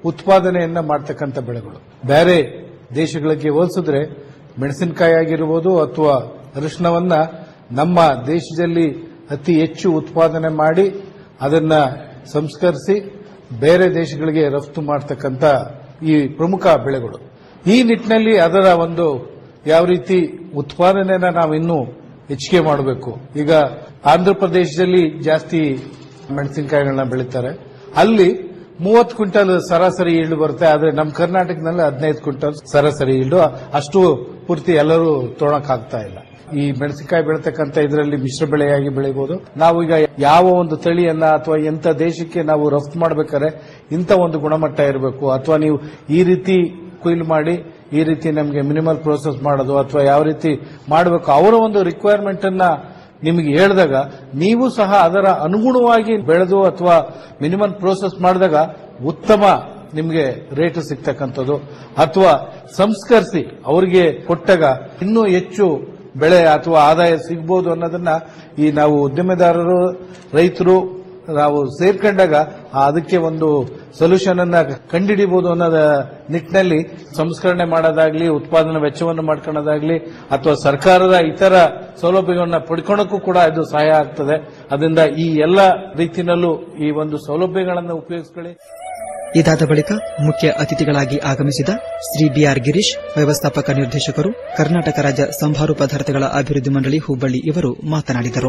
ಉತ್ಪಾದನೆಯನ್ನ ಮಾಡ್ತಕ್ಕಂಥ ಬೆಳೆಗಳು ಬೇರೆ ದೇಶಗಳಿಗೆ ಹೋಲಿಸಿದ್ರೆ ಮೆಣಸಿನಕಾಯಿ ಆಗಿರ್ಬೋದು ಅಥವಾ ಅರಿಶಿಣವನ್ನ ನಮ್ಮ ದೇಶದಲ್ಲಿ ಅತಿ ಹೆಚ್ಚು ಉತ್ಪಾದನೆ ಮಾಡಿ ಅದನ್ನ ಸಂಸ್ಕರಿಸಿ ಬೇರೆ ದೇಶಗಳಿಗೆ ರಫ್ತು ಮಾಡತಕ್ಕಂಥ ಈ ಪ್ರಮುಖ ಬೆಳೆಗಳು ಈ ನಿಟ್ಟಿನಲ್ಲಿ ಅದರ ಒಂದು ಯಾವ ರೀತಿ ಉತ್ಪಾದನೆಯನ್ನ ನಾವು ಇನ್ನೂ ಹೆಚ್ಚಿಗೆ ಮಾಡಬೇಕು ಈಗ ಆಂಧ್ರ ಪ್ರದೇಶದಲ್ಲಿ ಜಾಸ್ತಿ ಮೆಣಸಿನಕಾಯಿಗಳನ್ನ ಬೆಳೀತಾರೆ ಅಲ್ಲಿ ಮೂವತ್ತು ಕ್ವಿಂಟಲ್ ಸರಾಸರಿ ಈಲ್ಡ್ ಬರುತ್ತೆ ಆದ್ರೆ ನಮ್ಮ ಕರ್ನಾಟಕದಲ್ಲಿ ಹದಿನೈದು ಕ್ವಿಂಟಲ್ ಸರಾಸರಿ ಈಲ್ಡ್ ಅಷ್ಟು ಪೂರ್ತಿ ಎಲ್ಲರೂ ತೊಗೊಳಕ್ ಆಗ್ತಾ ಇಲ್ಲ ಈ ಮೆಣಸಿನಕಾಯಿ ಬೆಳತಕ್ಕಂಥ ಇದರಲ್ಲಿ ಮಿಶ್ರ ಬೆಳೆಯಾಗಿ ಬೆಳಿಬಹುದು ನಾವು ಈಗ ಯಾವ ಒಂದು ತಳಿಯನ್ನ ಅಥವಾ ಎಂತ ದೇಶಕ್ಕೆ ನಾವು ರಫ್ತು ಮಾಡ್ಬೇಕಾದ್ರೆ ಇಂಥ ಒಂದು ಗುಣಮಟ್ಟ ಇರಬೇಕು ಅಥವಾ ನೀವು ಈ ರೀತಿ ಕೊಯ್ಲು ಮಾಡಿ ಈ ರೀತಿ ನಮಗೆ ಮಿನಿಮಲ್ ಪ್ರೋಸೆಸ್ ಮಾಡೋದು ಅಥವಾ ಯಾವ ರೀತಿ ಮಾಡಬೇಕು ಅವರ ಒಂದು ರಿಕ್ವೈರ್ಮೆಂಟ್ ಅನ್ನ ನಿಮಗೆ ಹೇಳಿದಾಗ ನೀವು ಸಹ ಅದರ ಅನುಗುಣವಾಗಿ ಬೆಳೆದು ಅಥವಾ ಮಿನಿಮಮ್ ಪ್ರೋಸೆಸ್ ಮಾಡಿದಾಗ ಉತ್ತಮ ನಿಮಗೆ ರೇಟ್ ಸಿಗ್ತಕ್ಕಂಥದ್ದು ಅಥವಾ ಸಂಸ್ಕರಿಸಿ ಅವರಿಗೆ ಕೊಟ್ಟಾಗ ಇನ್ನೂ ಹೆಚ್ಚು ಬೆಳೆ ಅಥವಾ ಆದಾಯ ಸಿಗ್ಬೋದು ಅನ್ನೋದನ್ನ ಈ ನಾವು ಉದ್ಯಮೆದಾರರು ರೈತರು ನಾವು ಸೇರ್ಕೊಂಡಾಗ ಆ ಅದಕ್ಕೆ ಒಂದು ಸೊಲ್ಯೂಷನ್ ಅನ್ನ ಕಂಡುಹಿಡಿಬಹುದು ಅನ್ನೋದ ನಿಟ್ಟಿನಲ್ಲಿ ಸಂಸ್ಕರಣೆ ಮಾಡೋದಾಗ್ಲಿ ಉತ್ಪಾದನಾ ವೆಚ್ಚವನ್ನು ಮಾಡ್ಕೊಳ್ಳೋದಾಗ್ಲಿ ಅಥವಾ ಸರ್ಕಾರದ ಇತರ ಸೌಲಭ್ಯಗಳನ್ನ ಪಡ್ಕೊಳ್ಳೋಕ್ಕೂ ಕೂಡ ಇದು ಸಹಾಯ ಆಗ್ತದೆ ಅದರಿಂದ ಈ ಎಲ್ಲ ರೀತಿಯಲ್ಲೂ ಈ ಒಂದು ಸೌಲಭ್ಯಗಳನ್ನು ಉಪಯೋಗಿಸ್ಕೊಳ್ಳಿ ಇದಾದ ಬಳಿಕ ಮುಖ್ಯ ಅತಿಥಿಗಳಾಗಿ ಆಗಮಿಸಿದ ಶ್ರೀ ಬಿಆರ್ ಗಿರೀಶ್ ವ್ಯವಸ್ಥಾಪಕ ನಿರ್ದೇಶಕರು ಕರ್ನಾಟಕ ರಾಜ್ಯ ಸಂಭಾರು ಪದಾರ್ಥಗಳ ಅಭಿವೃದ್ಧಿ ಮಂಡಳಿ ಹುಬ್ಬಳ್ಳಿ ಇವರು ಮಾತನಾಡಿದರು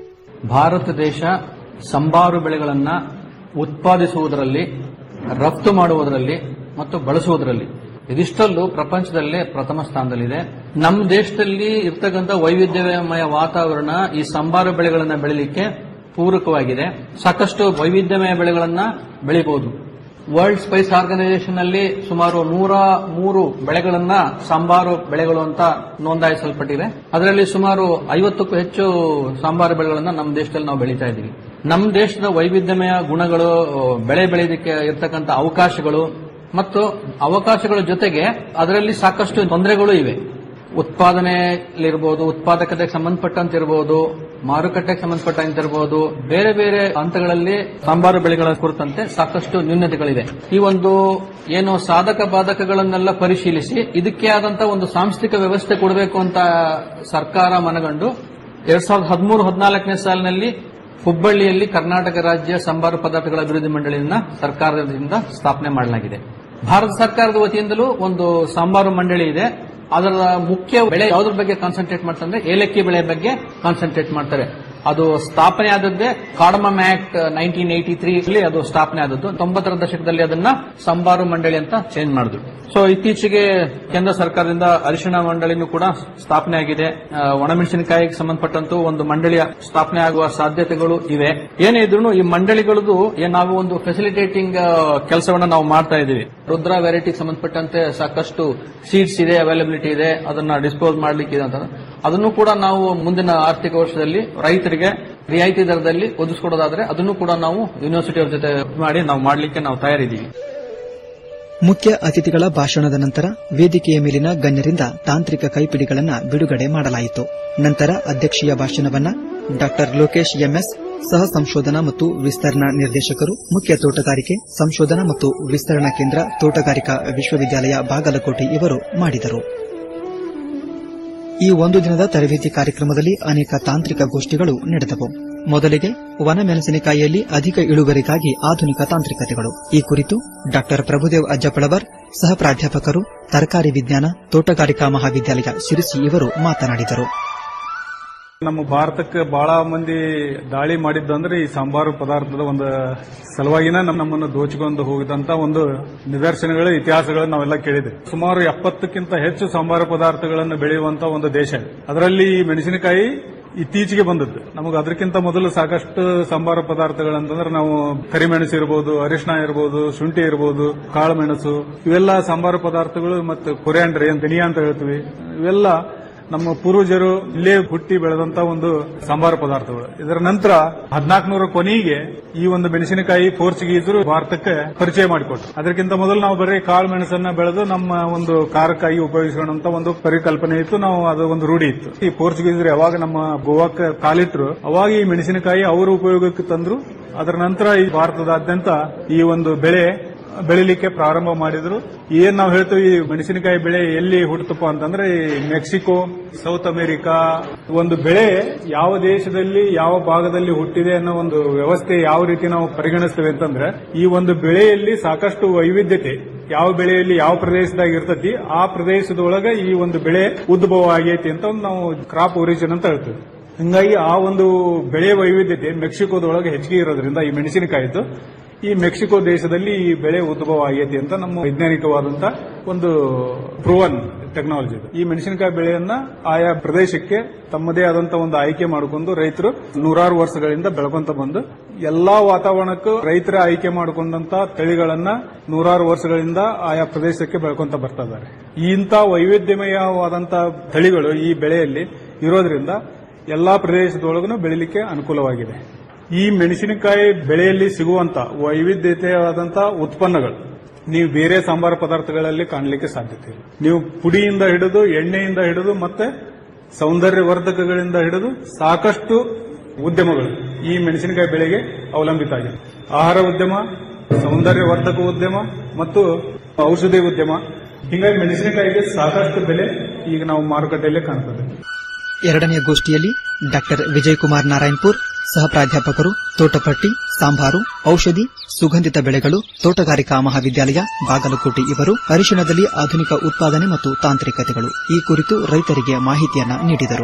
ಭಾರತ ದೇಶ ಸಂಬಾರು ಬೆಳೆಗಳನ್ನು ಉತ್ಪಾದಿಸುವುದರಲ್ಲಿ ರಫ್ತು ಮಾಡುವುದರಲ್ಲಿ ಮತ್ತು ಬಳಸುವುದರಲ್ಲಿ ಇದಿಷ್ಟಲ್ಲೂ ಪ್ರಪಂಚದಲ್ಲೇ ಪ್ರಥಮ ಸ್ಥಾನದಲ್ಲಿದೆ ನಮ್ಮ ದೇಶದಲ್ಲಿ ಇರ್ತಕ್ಕಂಥ ವೈವಿಧ್ಯಮಯ ವಾತಾವರಣ ಈ ಸಂಬಾರು ಬೆಳೆಗಳನ್ನು ಬೆಳಿಲಿಕ್ಕೆ ಪೂರಕವಾಗಿದೆ ಸಾಕಷ್ಟು ವೈವಿಧ್ಯಮಯ ಬೆಳೆಗಳನ್ನ ಬೆಳಿಬಹುದು ವರ್ಲ್ಡ್ ಸ್ಪೈಸ್ ಆರ್ಗನೈಸೇಷನ್ ಅಲ್ಲಿ ಸುಮಾರು ನೂರ ಮೂರು ಬೆಳೆಗಳನ್ನ ಸಾಂಬಾರು ಬೆಳೆಗಳು ಅಂತ ನೋಂದಾಯಿಸಲ್ಪಟ್ಟಿದೆ ಅದರಲ್ಲಿ ಸುಮಾರು ಐವತ್ತಕ್ಕೂ ಹೆಚ್ಚು ಸಾಂಬಾರು ಬೆಳೆಗಳನ್ನ ನಮ್ಮ ದೇಶದಲ್ಲಿ ನಾವು ಬೆಳೀತಾ ಇದ್ದೀವಿ ನಮ್ಮ ದೇಶದ ವೈವಿಧ್ಯಮಯ ಗುಣಗಳು ಬೆಳೆ ಬೆಳೆಯೋದಕ್ಕೆ ಇರ್ತಕ್ಕಂಥ ಅವಕಾಶಗಳು ಮತ್ತು ಅವಕಾಶಗಳ ಜೊತೆಗೆ ಅದರಲ್ಲಿ ಸಾಕಷ್ಟು ತೊಂದರೆಗಳು ಇವೆ ಉತ್ಪಾದನೆಯಲ್ಲಿರ್ಬೋದು ಉತ್ಪಾದಕತೆಗೆ ಸಂಬಂಧಪಟ್ಟಂತಿರ್ಬೋದು ಮಾರುಕಟ್ಟೆಗೆ ಸಂಬಂಧಪಟ್ಟಂತಿರ್ಬೋದು ಬೇರೆ ಬೇರೆ ಹಂತಗಳಲ್ಲಿ ಸಾಂಬಾರು ಬೆಳೆಗಳ ಕುರಿತಂತೆ ಸಾಕಷ್ಟು ನ್ಯೂನತೆಗಳಿದೆ ಈ ಒಂದು ಏನು ಸಾಧಕ ಬಾಧಕಗಳನ್ನೆಲ್ಲ ಪರಿಶೀಲಿಸಿ ಇದಕ್ಕೆ ಆದಂತಹ ಒಂದು ಸಾಂಸ್ಥಿಕ ವ್ಯವಸ್ಥೆ ಕೊಡಬೇಕು ಅಂತ ಸರ್ಕಾರ ಮನಗಂಡು ಎರಡ್ ಸಾವಿರದ ಹದಿಮೂರು ಹದಿನಾಲ್ಕನೇ ಸಾಲಿನಲ್ಲಿ ಹುಬ್ಬಳ್ಳಿಯಲ್ಲಿ ಕರ್ನಾಟಕ ರಾಜ್ಯ ಸಂಬಾರು ಪದಾರ್ಥಗಳ ಅಭಿವೃದ್ಧಿ ಮಂಡಳಿಯನ್ನ ಸರ್ಕಾರದಿಂದ ಸ್ಥಾಪನೆ ಮಾಡಲಾಗಿದೆ ಭಾರತ ಸರ್ಕಾರದ ವತಿಯಿಂದಲೂ ಒಂದು ಸಾಂಬಾರು ಮಂಡಳಿ ಇದೆ ಅದರ ಮುಖ್ಯ ಬೆಳೆ ಯಾವುದ್ರ ಬಗ್ಗೆ ಕಾನ್ಸಂಟ್ರೇಟ್ ಮಾಡ್ತಾರೆ ಏಲಕ್ಕಿ ಬೆಳೆ ಬಗ್ಗೆ ಕಾನ್ಸಂಟ್ರೇಟ್ ಮಾಡ್ತಾರೆ ಅದು ಸ್ಥಾಪನೆ ಆದದ್ದೇ Cardamom Act nineteen eighty three ಅಲ್ಲಿ ಅದು ಸ್ಥಾಪನೆ ಆದದ್ದು ತೊಂಬತ್ತರ ದಶಕದಲ್ಲಿ ಅದನ್ನ ಸಂಬಾರು ಮಂಡಳಿ ಅಂತ ಚೇಂಜ್ ಮಾಡಿದ್ರು ಸೊ ಇತ್ತೀಚೆಗೆ ಕೇಂದ್ರ ಸರ್ಕಾರದಿಂದ ಅರಿಶಿಣ ಮಂಡಳಿನೂ ಕೂಡ ಸ್ಥಾಪನೆ ಆಗಿದೆ ಆ, ಒಣಮೆಣಸಿನಕಾಯಿಗೆ ಸಂಬಂಧಪಟ್ಟಂತೂ ಒಂದು ಮಂಡಳಿಯ ಸ್ಥಾಪನೆ ಆಗುವ ಸಾಧ್ಯತೆಗಳು ಇವೆ ಏನೇ ಇದ್ರು ಈ ಮಂಡಳಿಗಳದು ಏನ್ ನಾವು ಒಂದು ಫೆಸಿಲಿಟೇಟಿಂಗ್ ಕೆಲಸವನ್ನ ನಾವು ಮಾಡ್ತಾ ಇದೀವಿ ರುದ್ರ ವೆರೈಟಿಗೆ ಸಂಬಂಧಪಟ್ಟಂತೆ ಸಾಕಷ್ಟು ಸೀಡ್ಸ್ ಇದೆ ಅವೈಲಬಿಲಿಟಿ ಇದೆ ಅದನ್ನ ಡಿಸ್ಪೋಸ್ ಮಾಡ್ಲಿಕ್ಕೆ ಇದೆ ಅಂತ ಅದನ್ನು ಕೂಡ ನಾವು ಮುಂದಿನ ಆರ್ಥಿಕ ವರ್ಷದಲ್ಲಿ ರೈತರಿಗೆ ರಿಯಾಯಿತಿ ದರದಲ್ಲಿ ಒದಗಿಸ್ಕೊಡೋದಾದ್ರೆ ಅದನ್ನು ಕೂಡ ನಾವು ಯೂನಿವರ್ಸಿಟಿಯವ್ರ ಜೊತೆ ಮಾಡಿ ನಾವು ಮಾಡ್ಲಿಕ್ಕೆ ನಾವು ತಯಾರಿದ್ದೀವಿ ಮುಖ್ಯ ಅತಿಥಿಗಳ ಭಾಷಣದ ನಂತರ ವೇದಿಕೆಯ ಮೇಲಿನ ಗಣ್ಯರಿಂದ ತಾಂತ್ರಿಕ ಕೈಪಿಡಿಗಳನ್ನು ಬಿಡುಗಡೆ ಮಾಡಲಾಯಿತು ನಂತರ ಅಧ್ಯಕ್ಷೀಯ ಭಾಷಣವನ್ನ ಡಾಕ್ಟರ್ ಲೋಕೇಶ್ ಎಂಎಸ್ ಸಹ ಸಂಶೋಧನಾ ಮತ್ತು ವಿಸ್ತರಣಾ ನಿರ್ದೇಶಕರು ಮುಖ್ಯ ತೋಟಗಾರಿಕೆ ಸಂಶೋಧನಾ ಮತ್ತು ವಿಸ್ತರಣಾ ಕೇಂದ್ರ ತೋಟಗಾರಿಕಾ ವಿಶ್ವವಿದ್ಯಾಲಯ ಬಾಗಲಕೋಟೆ ಇವರು ಮಾಡಿದರು ಈ ಒಂದು ದಿನದ ತರಬೇತಿ ಕಾರ್ಯಕ್ರಮದಲ್ಲಿ ಅನೇಕ ತಾಂತ್ರಿಕ ಗೋಷ್ಠಿಗಳು ನಡೆದವು ಮೊದಲಿಗೆ ವನ ಮೆಣಸಿನಕಾಯಿಯಲ್ಲಿ ಅಧಿಕ ಇಳುವರಿಗಾಗಿ ಆಧುನಿಕ ತಾಂತ್ರಿಕತೆಗಳು ಈ ಕುರಿತು ಡಾಕ್ಟರ್ ಪ್ರಭುದೇವ್ ಅಜ್ಜಪಳವರ್ ಸಹ ಪ್ರಾಧ್ಯಾಪಕರು ತರಕಾರಿ ವಿಜ್ಞಾನ ತೋಟಗಾರಿಕಾ ಮಹಾವಿದ್ಯಾಲಯ ಶಿರಸಿ ಇವರು ಮಾತನಾಡಿದರು ನಮ್ಮ ಭಾರತಕ್ಕೆ ಬಹಳ ಮಂದಿ ದಾಳಿ ಮಾಡಿದ್ದಂದ್ರೆ ಈ ಸಾಂಬಾರು ಪದಾರ್ಥದ ಒಂದು ಸಲುವಾಗಿನ ನಮ್ಮ- ನಮ್ಮನ್ನು ದೋಚಿಕೊಂಡು ಹೋಗಿದಂತ ಒಂದು ನಿದರ್ಶನಗಳು ಇತಿಹಾಸಗಳು ನಾವೆಲ್ಲ ಕೇಳಿದೆ ಸುಮಾರು ಎಪ್ಪತ್ತಕ್ಕಿಂತ ಹೆಚ್ಚು ಸಾಂಬಾರು ಪದಾರ್ಥಗಳನ್ನು ಬೆಳೆಯುವಂತ ಒಂದು ದೇಶ ಇದು. ಅದರಲ್ಲಿ ಈ ಮೆಣಸಿನಕಾಯಿ ಇತ್ತೀಚೆಗೆ ಬಂದದ್ದು ನಮಗೆ ಅದಕ್ಕಿಂತ ಮೊದಲು ಸಾಕಷ್ಟು ಸಾಂಬಾರು ಪದಾರ್ಥಗಳಂತಂದ್ರೆ ನಾವು ಕರಿಮೆಣಸು ಇರಬಹುದು ಅರಿಶಿಣ ಇರಬಹುದು ಶುಂಠಿ ಇರಬಹುದು ಕಾಳು ಮೆಣಸು ಇವೆಲ್ಲ ಸಾಂಬಾರು ಪದಾರ್ಥಗಳು ಮತ್ತು ಕೊರಿಯಾಂಡ್ರಿ ಅಂತ ಧನಿಯಾ ಅಂತ ಹೇಳ್ತೀವಿ ಇವೆಲ್ಲ ನಮ್ಮ ಪೂರ್ವಜರು ಇಲ್ಲೇ ಹುಟ್ಟಿ ಬೆಳೆದಂತ ಒಂದು ಸಾಂಬಾರು ಪದಾರ್ಥಗಳು ಇದರ ನಂತರ ಹದಿನಾಲ್ಕನೂರ ಕೊನೆಗೆ ಈ ಒಂದು ಮೆಣಸಿನಕಾಯಿ ಪೋರ್ಚುಗೀಸರು ಭಾರತಕ್ಕೆ ಪರಿಚಯ ಮಾಡಿಕೊಟ್ರು ಅದಕ್ಕಿಂತ ಮೊದಲು ನಾವು ಬರೀ ಕಾಳು ಮೆಣಸನ್ನ ಬೆಳೆದು ನಮ್ಮ ಒಂದು ಖಾರಕ್ಕಾಗಿ ಉಪಯೋಗಿಸೋಣಂತ ಒಂದು ಪರಿಕಲ್ಪನೆ ಇತ್ತು ನಾವು ಅದು ಒಂದು ರೂಢಿ ಇತ್ತು ಈ ಪೋರ್ಚುಗೀಸರು ಯಾವಾಗ ನಮ್ಮ ಗೋವಾಕ್ಕೆ ಕಾಲಿಟ್ರು ಅವಾಗ ಈ ಮೆಣಸಿನಕಾಯಿ ಅವರ ಉಪಯೋಗಕ್ಕೆ ತಂದ್ರು ಅದರ ನಂತರ ಈ ಭಾರತದಾದ್ಯಂತ ಈ ಒಂದು ಬೆಳೆ ಬೆಳಿಲಿಕ್ಕೆ ಪ್ರಾರಂಭ ಮಾಡಿದ್ರು ಏನ್ ನಾವು ಹೇಳ್ತೀವಿ ಈ ಮೆಣಸಿನಕಾಯಿ ಬೆಳೆ ಎಲ್ಲಿ ಹುಟ್ಟುತ್ತಪ್ಪ ಅಂತಂದ್ರೆ ಈ ಮೆಕ್ಸಿಕೋ ಸೌತ್ ಅಮೆರಿಕಾ ಒಂದು ಬೆಳೆ ಯಾವ ದೇಶದಲ್ಲಿ ಯಾವ ಭಾಗದಲ್ಲಿ ಹುಟ್ಟಿದೆ ಅನ್ನೋ ಒಂದು ವ್ಯವಸ್ಥೆ ಯಾವ ರೀತಿ ನಾವು ಪರಿಗಣಿಸ್ತೇವೆ ಅಂತಂದ್ರೆ ಈ ಒಂದು ಬೆಳೆಯಲ್ಲಿ ಸಾಕಷ್ಟು ವೈವಿಧ್ಯತೆ ಯಾವ ಬೆಳೆಯಲ್ಲಿ ಯಾವ ಪ್ರದೇಶದಾಗ ಇರ್ತತಿ ಆ ಪ್ರದೇಶದೊಳಗೆ ಈ ಒಂದು ಬೆಳೆ ಉದ್ಭವ ಆಗೈತಿ ಅಂತ ಒಂದು ನಾವು ಕ್ರಾಪ್ ಒರಿಜಿನ್ ಅಂತ ಹೇಳ್ತೀವಿ ಹಿಂಗಾಗಿ ಆ ಒಂದು ಬೆಳೆ ವೈವಿಧ್ಯತೆ ಮೆಕ್ಸಿಕೋದೊಳಗೆ ಹೆಚ್ಚಿಗೆ ಇರೋದ್ರಿಂದ ಈ ಮೆಣಸಿನಕಾಯಿದ್ದು ಈ ಮೆಕ್ಸಿಕೋ ದೇಶದಲ್ಲಿ ಈ ಬೆಳೆ ಉದ್ಭವ ಆಗೈತಿ ಅಂತ ನಮ್ಮ ವೈಜ್ಞಾನಿಕವಾದಂತ ಒಂದು ಪ್ರೂವನ್ ಟೆಕ್ನಾಲಜಿ ಇದು ಈ ಮೆಣಸಿನಕಾಯಿ ಬೆಳೆಯನ್ನ ಆಯಾ ಪ್ರದೇಶಕ್ಕೆ ತಮ್ಮದೇ ಆದಂತ ಒಂದು ಆಯ್ಕೆ ಮಾಡಿಕೊಂಡು ರೈತರು ನೂರಾರು ವರ್ಷಗಳಿಂದ ಬೆಳ್ಕೊಂತ ಬಂದು ಎಲ್ಲಾ ವಾತಾವರಣಕ್ಕೂ ರೈತರ ಆಯ್ಕೆ ಮಾಡಿಕೊಂಡಂತ ತಳಿಗಳನ್ನ ನೂರಾರು ವರ್ಷಗಳಿಂದ ಆಯಾ ಪ್ರದೇಶಕ್ಕೆ ಬೆಳ್ಕೊಂತ ಬರ್ತಾ ಇದ್ದಾರೆ ಇಂಥ ವೈವಿಧ್ಯಮಯವಾದಂತ ತಳಿಗಳು ಈ ಬೆಳೆಯಲ್ಲಿ ಇರೋದ್ರಿಂದ ಎಲ್ಲಾ ಪ್ರದೇಶದೊಳಗೂ ಬೆಳಿಲಿಕ್ಕೆ ಅನುಕೂಲವಾಗಿದೆ ಈ ಮೆಣಸಿನಕಾಯಿ ಬೆಳೆಯಲ್ಲಿ ಸಿಗುವಂತ ವೈವಿಧ್ಯತೆಯಾದಂತ ಉತ್ಪನ್ನಗಳು ನೀವು ಬೇರೆ ಸಾಂಬಾರ ಪದಾರ್ಥಗಳಲ್ಲಿ ಕಾಣಲಿಕ್ಕೆ ಸಾಧ್ಯತೆ ಇಲ್ಲ ನೀವು ಪುಡಿಯಿಂದ ಹಿಡಿದು ಎಣ್ಣೆಯಿಂದ ಹಿಡಿದು ಮತ್ತೆ ಸೌಂದರ್ಯವರ್ಧಕಗಳಿಂದ ಹಿಡಿದು ಸಾಕಷ್ಟು ಉದ್ಯಮಗಳು ಈ ಮೆಣಸಿನಕಾಯಿ ಬೆಳೆಗೆ ಅವಲಂಬಿತ ಆಗಿದೆ ಆಹಾರ ಉದ್ಯಮ ಸೌಂದರ್ಯವರ್ಧಕ ಉದ್ಯಮ ಮತ್ತು ಔಷಧಿ ಉದ್ಯಮ ಹೀಗಾಗಿ ಮೆಣಸಿನಕಾಯಿಗೆ ಸಾಕಷ್ಟು ಬೆಲೆ ಈಗ ನಾವು ಮಾರುಕಟ್ಟೆಯಲ್ಲೇ ಕಾಣ್ತದೆ ಎರಡನೆಯ ಗೋಷ್ಠಿಯಲ್ಲಿ ಡಾಕ್ಟರ್ ವಿಜಯಕುಮಾರ್ ನಾರಾಯಣಪುರ್ ಸಹ ಪ್ರಾಧ್ಯಾಪಕರು ತೋಟಪಟ್ಟಿ ಸಾಂಬಾರು ಔಷಧಿ ಸುಗಂಧಿತ ಬೆಳೆಗಳು ತೋಟಗಾರಿಕಾ ಮಹಾವಿದ್ಯಾಲಯ ಬಾಗಲಕೋಟೆ ಇವರು ಅರಿಶಿಣದಲ್ಲಿ ಆಧುನಿಕ ಉತ್ಪಾದನೆ ಮತ್ತು ತಾಂತ್ರಿಕತೆಗಳು ಈ ಕುರಿತು ರೈತರಿಗೆ ಮಾಹಿತಿಯನ್ನ ನೀಡಿದರು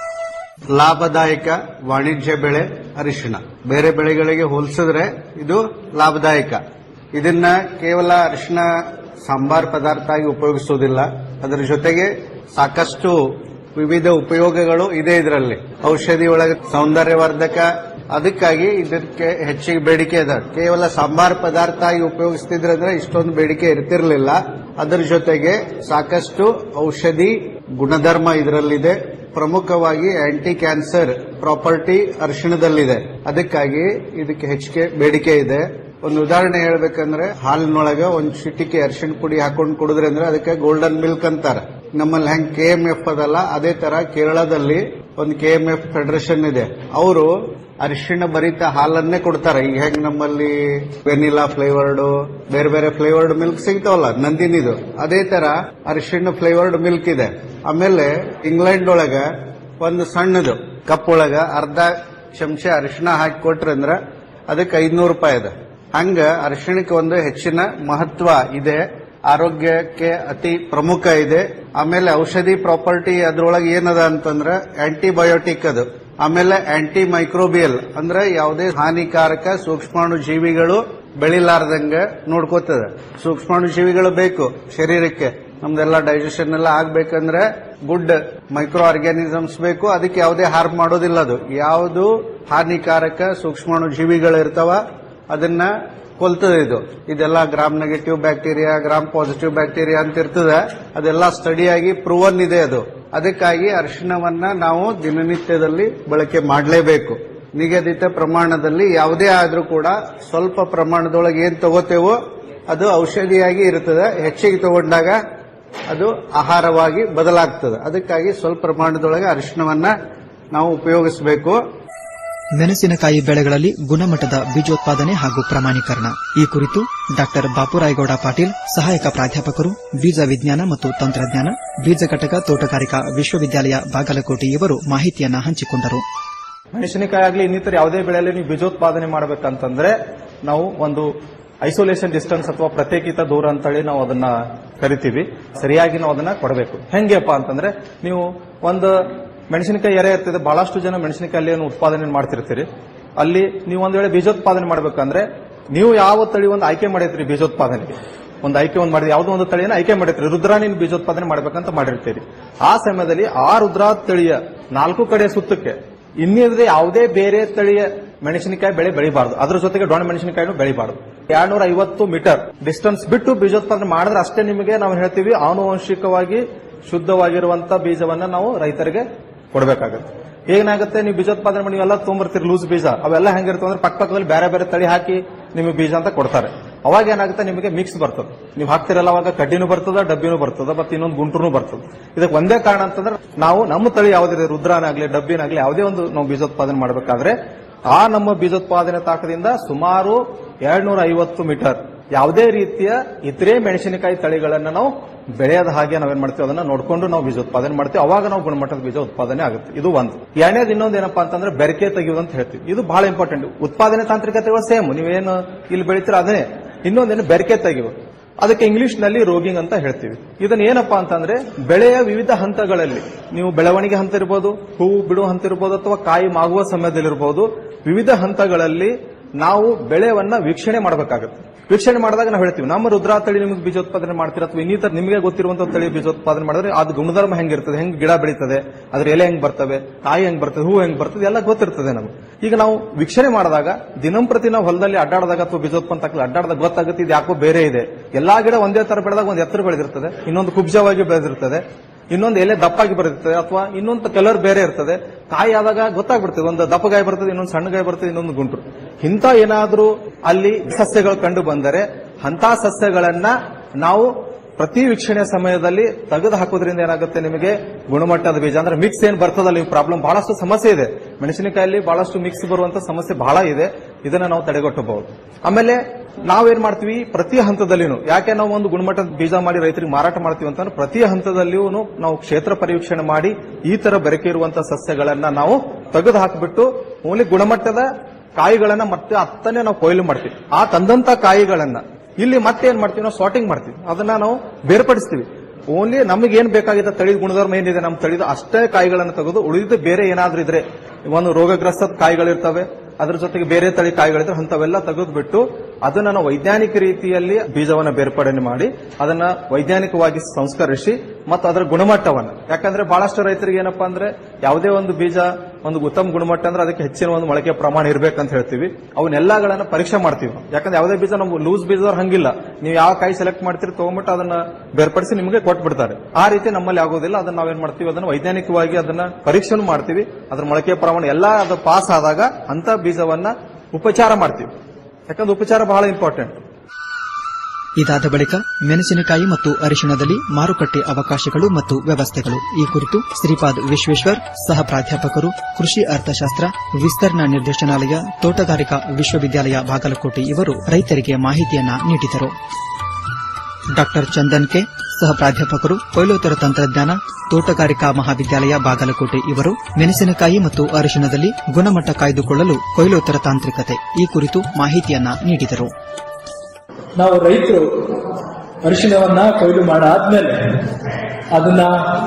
ಲಾಭದಾಯಕ ವಾಣಿಜ್ಯ ಬೆಳೆ ಅರಿಶಿಣ ಬೇರೆ ಬೆಳೆಗಳಿಗೆ ಹೋಲಿಸಿದ್ರೆ ಇದು ಲಾಭದಾಯಕ ಇದನ್ನ ಕೇವಲ ಅರಿಶಿಣ ಸಾಂಬಾರ್ ಪದಾರ್ಥ ಆಗಿ ಉಪಯೋಗಿಸುವುದಿಲ್ಲ ಅದರ ಜೊತೆಗೆ ಸಾಕಷ್ಟು ವಿವಿಧ ಉಪಯೋಗಗಳು ಇದೆ ಇದರಲ್ಲಿ ಔಷಧಿ ಒಳಗೆ ಸೌಂದರ್ಯವರ್ಧಕ ಅದಕ್ಕಾಗಿ ಇದಕ್ಕೆ ಹೆಚ್ಚಿಗೆ ಬೇಡಿಕೆ ಇದೆ ಕೇವಲ ಸಾಂಬಾರ್ ಪದಾರ್ಥ ಆಗಿ ಉಪಯೋಗಿಸ್ತಿದ್ರೆ ಅಂದ್ರೆ ಇಷ್ಟೊಂದು ಬೇಡಿಕೆ ಇರ್ತಿರ್ಲಿಲ್ಲ ಅದರ ಜೊತೆಗೆ ಸಾಕಷ್ಟು ಔಷಧಿ ಗುಣಧರ್ಮ ಇದರಲ್ಲಿದೆ ಪ್ರಮುಖವಾಗಿ ಆಂಟಿ ಕ್ಯಾನ್ಸರ್ ಪ್ರಾಪರ್ಟಿ ಅರಿಶಿಣದಲ್ಲಿದೆ ಅದಕ್ಕಾಗಿ ಇದಕ್ಕೆ ಹೆಚ್ಚಿಗೆ ಬೇಡಿಕೆ ಇದೆ ಒಂದು ಉದಾಹರಣೆ ಹೇಳ್ಬೇಕಂದ್ರೆ ಹಾಲಿನೊಳಗೆ ಒಂದು ಚಿಟಿಕೆ ಅರಿಶಿಣ ಪುಡಿ ಹಾಕೊಂಡು ಕುಡಿದ್ರೆ ಅಂದ್ರೆ ಅದಕ್ಕೆ ಗೋಲ್ಡನ್ ಮಿಲ್ಕ್ ಅಂತಾರೆ ನಮ್ಮಲ್ಲಿ ಹೆಂಗ್ ಕೆ ಎಂ ಎಫ್ ಅದಲ್ಲ ಅದೇ ತರ ಕೇರಳದಲ್ಲಿ ಒಂದು ಕೆ ಎಂ ಎಫ್ ಫೆಡರೇಷನ್ ಇದೆ ಅವರು ಅರಿಶಿಣ ಭರಿತ ಹಾಲನ್ನೇ ಕೊಡ್ತಾರೆ ಈಗ ಹೆಂಗ್ ನಮ್ಮಲ್ಲಿ ವೆನಿಲಾ ಫ್ಲೇವರ್ಡ್ ಬೇರೆ ಬೇರೆ ಫ್ಲೇವರ್ಡ್ ಮಿಲ್ಕ್ ಸಿಗ್ತಾವಲ್ಲ ನಂದಿನಿದು ಅದೇ ತರ ಅರಿಶಿಣ ಫ್ಲೇವರ್ಡ್ ಮಿಲ್ಕ್ ಇದೆ ಆಮೇಲೆ ಇಂಗ್ಲೆಂಡ್ ಒಳಗ ಒಂದು ಸಣ್ಣದು ಕಪ್ ಒಳಗ ಅರ್ಧ ಚಮಚ ಅರಿಶಿಣ ಹಾಕಿ ಕೊಟ್ರಂದ್ರ ಅದಕ್ಕೆ ಐದ್ನೂರು ರೂಪಾಯಿ ಇದೆ ಹಂಗ ಅರಿಶಿಣಕ್ಕೆ ಒಂದು ಹೆಚ್ಚಿನ ಮಹತ್ವ ಇದೆ ಆರೋಗ್ಯಕ್ಕೆ ಅತಿ ಪ್ರಮುಖ ಇದೆ ಆಮೇಲೆ ಔಷಧಿ ಪ್ರಾಪರ್ಟಿ ಅದ್ರೊಳಗೆ ಏನದ ಅಂತಂದ್ರೆ ಆಂಟಿಬಯೋಟಿಕ್ ಅದು ಆಮೇಲೆ ಆಂಟಿ ಮೈಕ್ರೋಬಿಯಲ್ ಅಂದ್ರೆ ಯಾವುದೇ ಹಾನಿಕಾರಕ ಸೂಕ್ಷ್ಮಾಣು ಜೀವಿಗಳು ಬೆಳಿಲಾರ್ದಂಗ ನೋಡ್ಕೋತದ ಸೂಕ್ಷ್ಮಾಣು ಜೀವಿಗಳು ಬೇಕು ಶರೀರಕ್ಕೆ ನಮ್ದೆಲ್ಲ ಡೈಜೆಷನ್ ಎಲ್ಲ ಆಗ್ಬೇಕಂದ್ರೆ ಗುಡ್ ಮೈಕ್ರೋ ಆರ್ಗ್ಯಾನಿಸಮ್ಸ್ ಬೇಕು ಅದಕ್ಕೆ ಯಾವುದೇ ಹಾರ್ಮ್ ಮಾಡೋದಿಲ್ಲ ಅದು ಯಾವುದು ಹಾನಿಕಾರಕ ಸೂಕ್ಷ್ಮಾಣು ಜೀವಿಗಳು ಇರ್ತಾವ ಅದನ್ನ ಕೊಲ್ತದೆ ಇದು ಇದೆಲ್ಲ gram negative bacteria gram positive bacteria ಅಂತ ಇರ್ತದೆ ಅದೆಲ್ಲ ಸ್ಟಡಿಯಾಗಿ ಪ್ರೂವನ್ ಇದೆ ಅದು ಅದಕ್ಕಾಗಿ ಅರಿಶಿಣವನ್ನ ನಾವು ದಿನನಿತ್ಯದಲ್ಲಿ ಬಳಕೆ ಮಾಡಲೇಬೇಕು ನಿಗದಿತ ಪ್ರಮಾಣದಲ್ಲಿ ಯಾವುದೇ ಆದ್ರೂ ಕೂಡ ಸ್ವಲ್ಪ ಪ್ರಮಾಣದೊಳಗೆ ಏನ್ ತಗೋತೇವೋ ಅದು ಔಷಧಿಯಾಗಿ ಇರ್ತದೆ ಹೆಚ್ಚಿಗೆ ತಗೊಂಡಾಗ ಅದು ಆಹಾರವಾಗಿ ಬದಲಾಗ್ತದೆ ಅದಕ್ಕಾಗಿ ಸ್ವಲ್ಪ ಪ್ರಮಾಣದೊಳಗೆ ಅರಿಶಿಣವನ್ನ ನಾವು ಉಪಯೋಗಿಸಬೇಕು ಮೆಣಸಿನಕಾಯಿ ಬೆಳೆಗಳಲ್ಲಿ ಗುಣಮಟ್ಟದ ಬೀಜೋತ್ಪಾದನೆ ಹಾಗೂ ಪ್ರಮಾಣೀಕರಣ ಈ ಕುರಿತು ಡಾಕ್ಟರ್ ಬಾಪುರಾಯಗೌಡ ಪಾಟೀಲ್ ಸಹಾಯಕ ಪ್ರಾಧ್ಯಾಪಕರು ಬೀಜ ವಿಜ್ಞಾನ ಮತ್ತು ತಂತ್ರಜ್ಞಾನ ಬೀಜ ಘಟಕ ತೋಟಗಾರಿಕಾ ವಿಶ್ವವಿದ್ಯಾಲಯ ಬಾಗಲಕೋಟೆ ಇವರು ಮಾಹಿತಿಯನ್ನ ಹಂಚಿಕೊಂಡರು ಮೆಣಸಿನಕಾಯಿ ಆಗಲಿ ಇನ್ನಿತರ ಯಾವುದೇ ಬೆಳೆಯಲ್ಲಿ ನೀವು ಬೀಜೋತ್ಪಾದನೆ ಮಾಡಬೇಕಂತಂದ್ರೆ ನಾವು ಒಂದು ಐಸೋಲೇಷನ್ ಡಿಸ್ಟೆನ್ಸ್ ಅಥವಾ ಪ್ರತ್ಯೇಕಿತ ದೂರ ಅಂತೇಳಿ ನಾವು ಅದನ್ನ ಕರಿತೀವಿ ಸರಿಯಾಗಿ ನಾವು ಅದನ್ನ ಕೊಡಬೇಕು ಹೆಂಗೆಪ್ಪ ಅಂತಂದ್ರೆ ನೀವು ಒಂದು ಮೆಣಸಿನಕಾಯಿ ಎರೆ ಇರ್ತದೆ ಬಹಳಷ್ಟು ಜನ ಮೆಣಸಿನಕಾಯಿಯನ್ನು ಉತ್ಪಾದನೆ ಮಾಡ್ತಿರ್ತೀರಿ ಅಲ್ಲಿ ನೀವು ಒಂದ್ ವೇಳೆ ಬೀಜೋತ್ಪಾದನೆ ಮಾಡ್ಬೇಕಂದ್ರೆ ನೀವು ಯಾವ ತಳಿ ಒಂದು ಆಯ್ಕೆ ಮಾಡಿರ್ತೀರಿ ಬೀಜೋತ್ಪಾದನೆಗೆ ಒಂದು ಆಯ್ಕೆ ಒಂದು ಮಾಡಿದ್ರೆ ಯಾವುದೋ ಒಂದು ತಳಿಯನ್ನು ಆಯ್ಕೆ ಮಾಡಿರ್ತೀರಿ ರುದ್ರಾ ನೀನು ಬೀಜೋತ್ಪಾದನೆ ಮಾಡ್ಬೇಕಂತ ಮಾಡಿರ್ತೀರಿ ಆ ಸಮಯದಲ್ಲಿ ಆ ರುದ್ರಾ ತಳಿಯ ನಾಲ್ಕು ಕಡೆ ಸುತ್ತಕ್ಕೆ ಇನ್ನಿದ್ರೆ ಯಾವುದೇ ಬೇರೆ ತಳಿಯ ಮೆಣಸಿನಕಾಯಿ ಬೆಳೆ ಬೆಳಿಬಾರ್ದು ಅದ್ರ ಜೊತೆಗೆ ಡೊಣ ಮೆಣಸಿನಕಾಯಿನೂ ಬೆಳಿಬಾರ್ದು ಎರಡ್ನೂರ ಐವತ್ತು ಮೀಟರ್ ಡಿಸ್ಟೆನ್ಸ್ ಬಿಟ್ಟು ಬೀಜೋತ್ಪಾದನೆ ಮಾಡಿದ್ರೆ ಅಷ್ಟೇ ನಿಮಗೆ ನಾವು ಹೇಳ್ತೀವಿ ಆನುವಂಶಿಕವಾಗಿ ಶುದ್ಧವಾಗಿರುವಂತ ಬೀಜವನ್ನ ನಾವು ರೈತರಿಗೆ ಕೊಡಬೇಕಾಗುತ್ತೆ ಏನಾಗುತ್ತೆ ನೀವು ಬೀಜೋತ್ಪಾದನೆ ಮಾಡಿ ಎಲ್ಲ ತೊಗೊಂಬರ್ತೀರಿ ಲೂಸ್ ಬೀಜ ಅವೆಲ್ಲ ಹೆಂಗಿರ್ತವೆ ಅಂದ್ರೆ ಪಕ್ಕ ಪಕ್ಕದಲ್ಲಿ ಬೇರೆ ಬೇರೆ ತಳಿ ಹಾಕಿ ನಿಮಗೆ ಬೀಜ ಅಂತ ಕೊಡ್ತಾರೆ ಅವಾಗ ಏನಾಗುತ್ತೆ ನಿಮಗೆ ಮಿಕ್ಸ್ ಬರ್ತದೆ ನೀವು ಹಾಕ್ತಿರಲ್ಲ ಅವಾಗ ಕಡ್ಡಿನೂ ಬರ್ತದ ಡಬ್ಬಿನೂ ಬರ್ತದ ಮತ್ತೆ ಇನ್ನೊಂದು ಗುಂಟೂನು ಬರ್ತದೆ ಇದಕ್ಕೆ ಒಂದೇ ಕಾರಣ ಅಂತಂದ್ರೆ ನಾವು ನಮ್ಮ ತಳಿ ಯಾವುದಿದೆ ರುದ್ರಾನಾಗ್ಲಿ ಡಬ್ಬಿನಾಗ್ಲಿ ಯಾವುದೇ ಒಂದು ನಾವು ಬೀಜೋತ್ಪಾದನೆ ಮಾಡಬೇಕಾದ್ರೆ ಆ ನಮ್ಮ ಬೀಜೋತ್ಪಾದನೆ ತಾಕದಿಂದ ಸುಮಾರು ಎರಡ್ನೂರ ಐವತ್ತು ಮೀಟರ್ ಯಾವುದೇ ರೀತಿಯ ಇತರೆ ಮೆಣಸಿನಕಾಯಿ ತಳಿಗಳನ್ನ ನಾವು ಬೆಳೆಯದ ಹಾಗೆ ನಾವೇನ್ ಮಾಡ್ತೀವಿ ಅದನ್ನ ನೋಡ್ಕೊಂಡು ನಾವು ಬೀಜ ಉತ್ಪಾದನೆ ಮಾಡ್ತೀವಿ ಅವಾಗ ನಾವು ಗುಣಮಟ್ಟದ ಬೀಜ ಉತ್ಪಾದನೆ ಆಗುತ್ತೆ ಇದು ಒಂದು ಎರಡನೇದು ಇನ್ನೊಂದು ಏನಪ್ಪಾ ಅಂತಂದ್ರೆ ಬೆರಕೆ ತೆಗೆಯುವುದು ಅಂತ ಹೇಳ್ತೀವಿ ಇದು ಬಹಳ ಇಂಪಾರ್ಟೆಂಟ್ ಉತ್ಪಾದನೆ ತಾಂತ್ರಿಕತೆಗಳು ಸೇಮ್ ನೀವೇನು ಇಲ್ಲಿ ಬೆಳಿತೀರ ಅದೇ ಇನ್ನೊಂದೇನು ಬೆರಕೆ ತೆಗೆಯುವುದು ಅದಕ್ಕೆ ಇಂಗ್ಲಿಷ್ ನಲ್ಲಿ ರೋಗಿಂಗ್ ಅಂತ ಹೇಳ್ತೀವಿ ಇದನ್ನ ಏನಪ್ಪಾ ಅಂತಂದ್ರೆ ಬೆಳೆಯ ವಿವಿಧ ಹಂತಗಳಲ್ಲಿ ನೀವು ಬೆಳವಣಿಗೆ ಹಂತ ಇರ್ಬೋದು ಹೂವು ಬಿಡುವ ಹಂತ ಇರ್ಬೋದು ಅಥವಾ ಕಾಯಿ ಮಾಗುವ ಸಮಯದಲ್ಲಿರ್ಬೋದು ವಿವಿಧ ಹಂತಗಳಲ್ಲಿ ನಾವು ಬೆಳೆವನ್ನ ವೀಕ್ಷಣೆ ಮಾಡಬೇಕಾಗುತ್ತೆ ವೀಕ್ಷಣೆ ಮಾಡಿದಾಗ ನಾವು ಹೇಳ್ತೀವಿ ನಮ್ಮ ರುದ್ರಾ ತಳಿ ನಿಮಗೆ ಬೀಜೋತ್ಪಾದನೆ ಮಾಡ್ತೀರಾ ಅಥವಾ ಇನ್ನಿತರ ನಿಮಗೆ ಗೊತ್ತಿರುವಂತ ತಳಿ ಬೀಜೋತ್ಪಾದನೆ ಮಾಡಿದ್ರೆ ಅದು ಗುಣಧರ್ಮ ಹೆಂಗಿರ್ತದೆ ಹೆಂಗ್ ಗಿಡ ಬೆಳೀತದೆ ಅದ್ರ ಎಲೆ ಹೆಂಗ್ ಬರ್ತವೆ ಕಾಯಿ ಹೆಂಗ್ ಬರ್ತದೆ ಹೂ ಹೆಂಗ್ ಬರ್ತದೆ ಎಲ್ಲ ಗೊತ್ತಿರ್ತದೆ ನಮ್ಗೆ ಈಗ ನಾವು ವೀಕ್ಷಣೆ ಮಾಡಿದಾಗ ದಿನಂಪ್ರತಿ ನಾವು ಹೊಲದಲ್ಲಿ ಅಡ್ಡಾಡಿದಾಗ ಅಥವಾ ಬೀಜೋತ್ಪನ್ನ ತಕ್ಕಲಿ ಅಡ್ಡಾಡಿದಾಗ ಗೊತ್ತಾಗುತ್ತೆ ಇದು ಯಾಕೋ ಬೇರೆ ಇದೆ ಎಲ್ಲಾ ಗಿಡ ಒಂದೇ ತರ ಬೆಳೆದಾಗ ಒಂದು ಎತ್ತರ ಬೆಳೆದಿರ್ತದೆ ಇನ್ನೊಂದು ಕುಬ್ಜವಾಗಿ ಬೆಳೆದಿರ್ತದೆ ಇನ್ನೊಂದು ಎಲೆ ದಪ್ಪಾಗಿ ಬರುತ್ತದೆ ಅಥವಾ ಇನ್ನೊಂದು ಕಲರ್ ಬೇರೆ ಇರ್ತದೆ ಕಾಯಿ ಆದಾಗ ಗೊತ್ತಾಗ್ಬಿಡ್ತದೆ ಒಂದು ದಪ್ಪಗಾಯಿ ಬರ್ತದೆ ಇನ್ನೊಂದು ಸಣ್ಣಗಾಯಿ ಬರ್ತದೆ ಇನ್ನೊಂದು ಗುಂಟು ಇಂಥ ಏನಾದ್ರೂ ಅಲ್ಲಿ ಸಸ್ಯಗಳು ಕಂಡು ಬಂದರೆ ಅಂತ ಸಸ್ಯಗಳನ್ನ ನಾವು ಪ್ರತಿ ವೀಕ್ಷಣೆ ಸಮಯದಲ್ಲಿ ತೆಗೆದು ಹಾಕೋದ್ರಿಂದ ಏನಾಗುತ್ತೆ ನಿಮಗೆ ಗುಣಮಟ್ಟದ ಬೀಜ ಅಂದ್ರೆ ಮಿಕ್ಸ್ ಏನ್ ಬರ್ತದಲ್ಲ ಈ ಪ್ರಾಬ್ಲಮ್ ಬಹಳಷ್ಟು ಸಮಸ್ಯೆ ಇದೆ ಮೆಣಸಿನಕಾಯಲ್ಲಿ ಬಹಳಷ್ಟು ಮಿಕ್ಸ್ ಬರುವಂತ ಸಮಸ್ಯೆ ಬಹಳ ಇದೆ ಇದನ್ನ ನಾವು ತಡೆಗಟ್ಟಬಹುದು ಆಮೇಲೆ ನಾವೇನ್ ಮಾಡ್ತೀವಿ ಪ್ರತಿ ಹಂತದಲ್ಲಿನೂ ಯಾಕೆ ನಾವು ಒಂದು ಗುಣಮಟ್ಟದ ಬೀಜ ಮಾಡಿ ರೈತರಿಗೆ ಮಾರಾಟ ಮಾಡ್ತೀವಿ ಅಂತಂದ್ರೆ ಪ್ರತಿ ಹಂತದಲ್ಲಿಯೂ ನಾವು ಕ್ಷೇತ್ರ ಪರೀಕ್ಷಣೆ ಮಾಡಿ ಈ ತರ ಬೆರಕೆ ಇರುವಂತಹ ಸಸ್ಯಗಳನ್ನ ನಾವು ತೆಗೆದು ಹಾಕಿಬಿಟ್ಟು ಓನ್ಲಿ ಗುಣಮಟ್ಟದ ಕಾಯಿಗಳನ್ನ ಮತ್ತೆ ಹತ್ತನೇ ನಾವು ಕೊಯ್ಲು ಮಾಡ್ತೀವಿ ಆ ತಂದಂತ ಕಾಯಿಗಳನ್ನ ಇಲ್ಲಿ ಮತ್ತೆ ಏನ್ ಮಾಡ್ತೀವಿ ನಾವು ಸಾರ್ಟಿಂಗ್ ಮಾಡ್ತೀವಿ ಅದನ್ನ ನಾವು ಬೇರ್ಪಡಿಸ್ತೀವಿ ಓನ್ಲಿ ನಮಗೆ ಏನ್ ಬೇಕಾಗಿದ್ದ ತಳಿದ ಗುಣಧರ್ಮ ಏನಿದೆ ನಮ್ಮ ತಳಿದ ಅಷ್ಟೇ ಕಾಯಿಗಳನ್ನು ತೆಗೆದು ಉಳಿದ ಬೇರೆ ಏನಾದ್ರೂ ಇದ್ರೆ ಒಂದು ರೋಗಗ್ರಸ್ತ ಕಾಯಿಗಳಿರ್ತವೆ ಅದ್ರ ಜೊತೆಗೆ ಬೇರೆ ತಳಿ ಕಾಯಿಗಳಿದ್ರೆ ಅಂತವೆಲ್ಲ ತೆಗೆದ್ಬಿಟ್ಟು ಅದನ್ನ ನಾವು ವೈಜ್ಞಾನಿಕ ರೀತಿಯಲ್ಲಿ ಬೀಜವನ್ನ ಬೇರ್ಪಡಣೆ ಮಾಡಿ ಅದನ್ನ ವೈಜ್ಞಾನಿಕವಾಗಿ ಸಂಸ್ಕರಿಸಿ ಮತ್ತು ಅದರ ಗುಣಮಟ್ಟವನ್ನ ಯಾಕಂದ್ರೆ ಬಹಳಷ್ಟು ರೈತರಿಗೆ ಏನಪ್ಪಾ ಅಂದ್ರೆ ಯಾವುದೇ ಒಂದು ಬೀಜ ಒಂದು ಉತ್ತಮ ಗುಣಮಟ್ಟ ಅಂದ್ರೆ ಅದಕ್ಕೆ ಹೆಚ್ಚಿನ ಒಂದು ಮೊಳಕೆ ಪ್ರಮಾಣ ಇರ್ಬೇಕಂತ ಹೇಳ್ತೀವಿ ಅವನ್ನೆಲ್ಲಗಳನ್ನ ಪರೀಕ್ಷೆ ಮಾಡ್ತೀವಿ ನಾವು. ಯಾಕಂದ್ರೆ ಯಾವುದೇ ಬೀಜ ನಾವು ಲೂಸ್ ಬೀಜದವ್ರು ಹಂಗಿಲ್ಲ ನೀವು ಯಾವ ಕಾಯಿ ಸೆಲೆಕ್ಟ್ ಮಾಡ್ತೀರಿ ತಗೊಂಡ್ಬಿಟ್ಟು ಅದನ್ನ ಬೇರ್ಪಡಿಸಿ ನಿಮಗೆ ಕೊಟ್ಬಿಡ್ತಾರೆ ಆ ರೀತಿ ನಮ್ಮಲ್ಲಿ ಆಗೋದಿಲ್ಲ ಅದನ್ನ ನಾವೇನ್ ಮಾಡ್ತೀವಿ ಅದನ್ನ ವೈಜ್ಞಾನಿಕವಾಗಿ ಅದನ್ನ ಪರೀಕ್ಷೆ ಮಾಡ್ತೀವಿ ಅದ್ರ ಮೊಳಕೆ ಪ್ರಮಾಣ ಎಲ್ಲ ಅದು ಪಾಸ್ ಆದಾಗ ಅಂತ ಬೀಜವನ್ನ ಉಪಚಾರ ಮಾಡ್ತೀವಿ ಯಾಕಂದ್ರೆ ಉಪಚಾರ ಬಹಳ ಇಂಪಾರ್ಟೆಂಟ್ ಇದಾದ ಬಳಿಕ ಮೆಣಸಿನಕಾಯಿ ಮತ್ತು ಅರಿಶಿಣದಲ್ಲಿ ಮಾರುಕಟ್ಟೆ ಅವಕಾಶಗಳು ಮತ್ತು ವ್ಯವಸ್ಥೆಗಳು ಈ ಕುರಿತು ಶ್ರೀಪಾದ್ ವಿಶ್ವೇಶ್ವರ್ ಸಹ ಪ್ರಾಧ್ಯಾಪಕರು ಕೃಷಿ ಅರ್ಥಶಾಸ್ತ್ರ ವಿಸ್ತರಣಾ ನಿರ್ದೇಶನಾಲಯ ತೋಟಗಾರಿಕಾ ವಿಶ್ವವಿದ್ಯಾಲಯ ಬಾಗಲಕೋಟೆ ಇವರು ರೈತರಿಗೆ ಮಾಹಿತಿಯನ್ನ ನೀಡಿದರು ಡಾಕ್ಟರ್ ಚಂದನ್ ಕೆ ಸಹ ಪ್ರಾಧ್ಯಾಪಕರು ಕೊಯ್ಲೋತ್ತರ ತಂತ್ರಜ್ಞಾನ ತೋಟಗಾರಿಕಾ ಮಹಾವಿದ್ಯಾಲಯ ಬಾಗಲಕೋಟೆ ಇವರು ಮೆಣಸಿನಕಾಯಿ ಮತ್ತು ಅರಿಶಿಣದಲ್ಲಿ ಗುಣಮಟ್ಟ ಕಾಯ್ದುಕೊಳ್ಳಲು ಕೊಯ್ಲೋತ್ತರ ತಾಂತ್ರಿಕತೆ ಈ ಕುರಿತು ಮಾಹಿತಿಯನ್ನ ನೀಡಿದರು ನಾವು ರೈತರು ಅರಿಶಿಣವನ್ನ ಕೊಯ್ಲು ಮಾಡಾದ್ಮೇಲೆ ಅದನ್ನ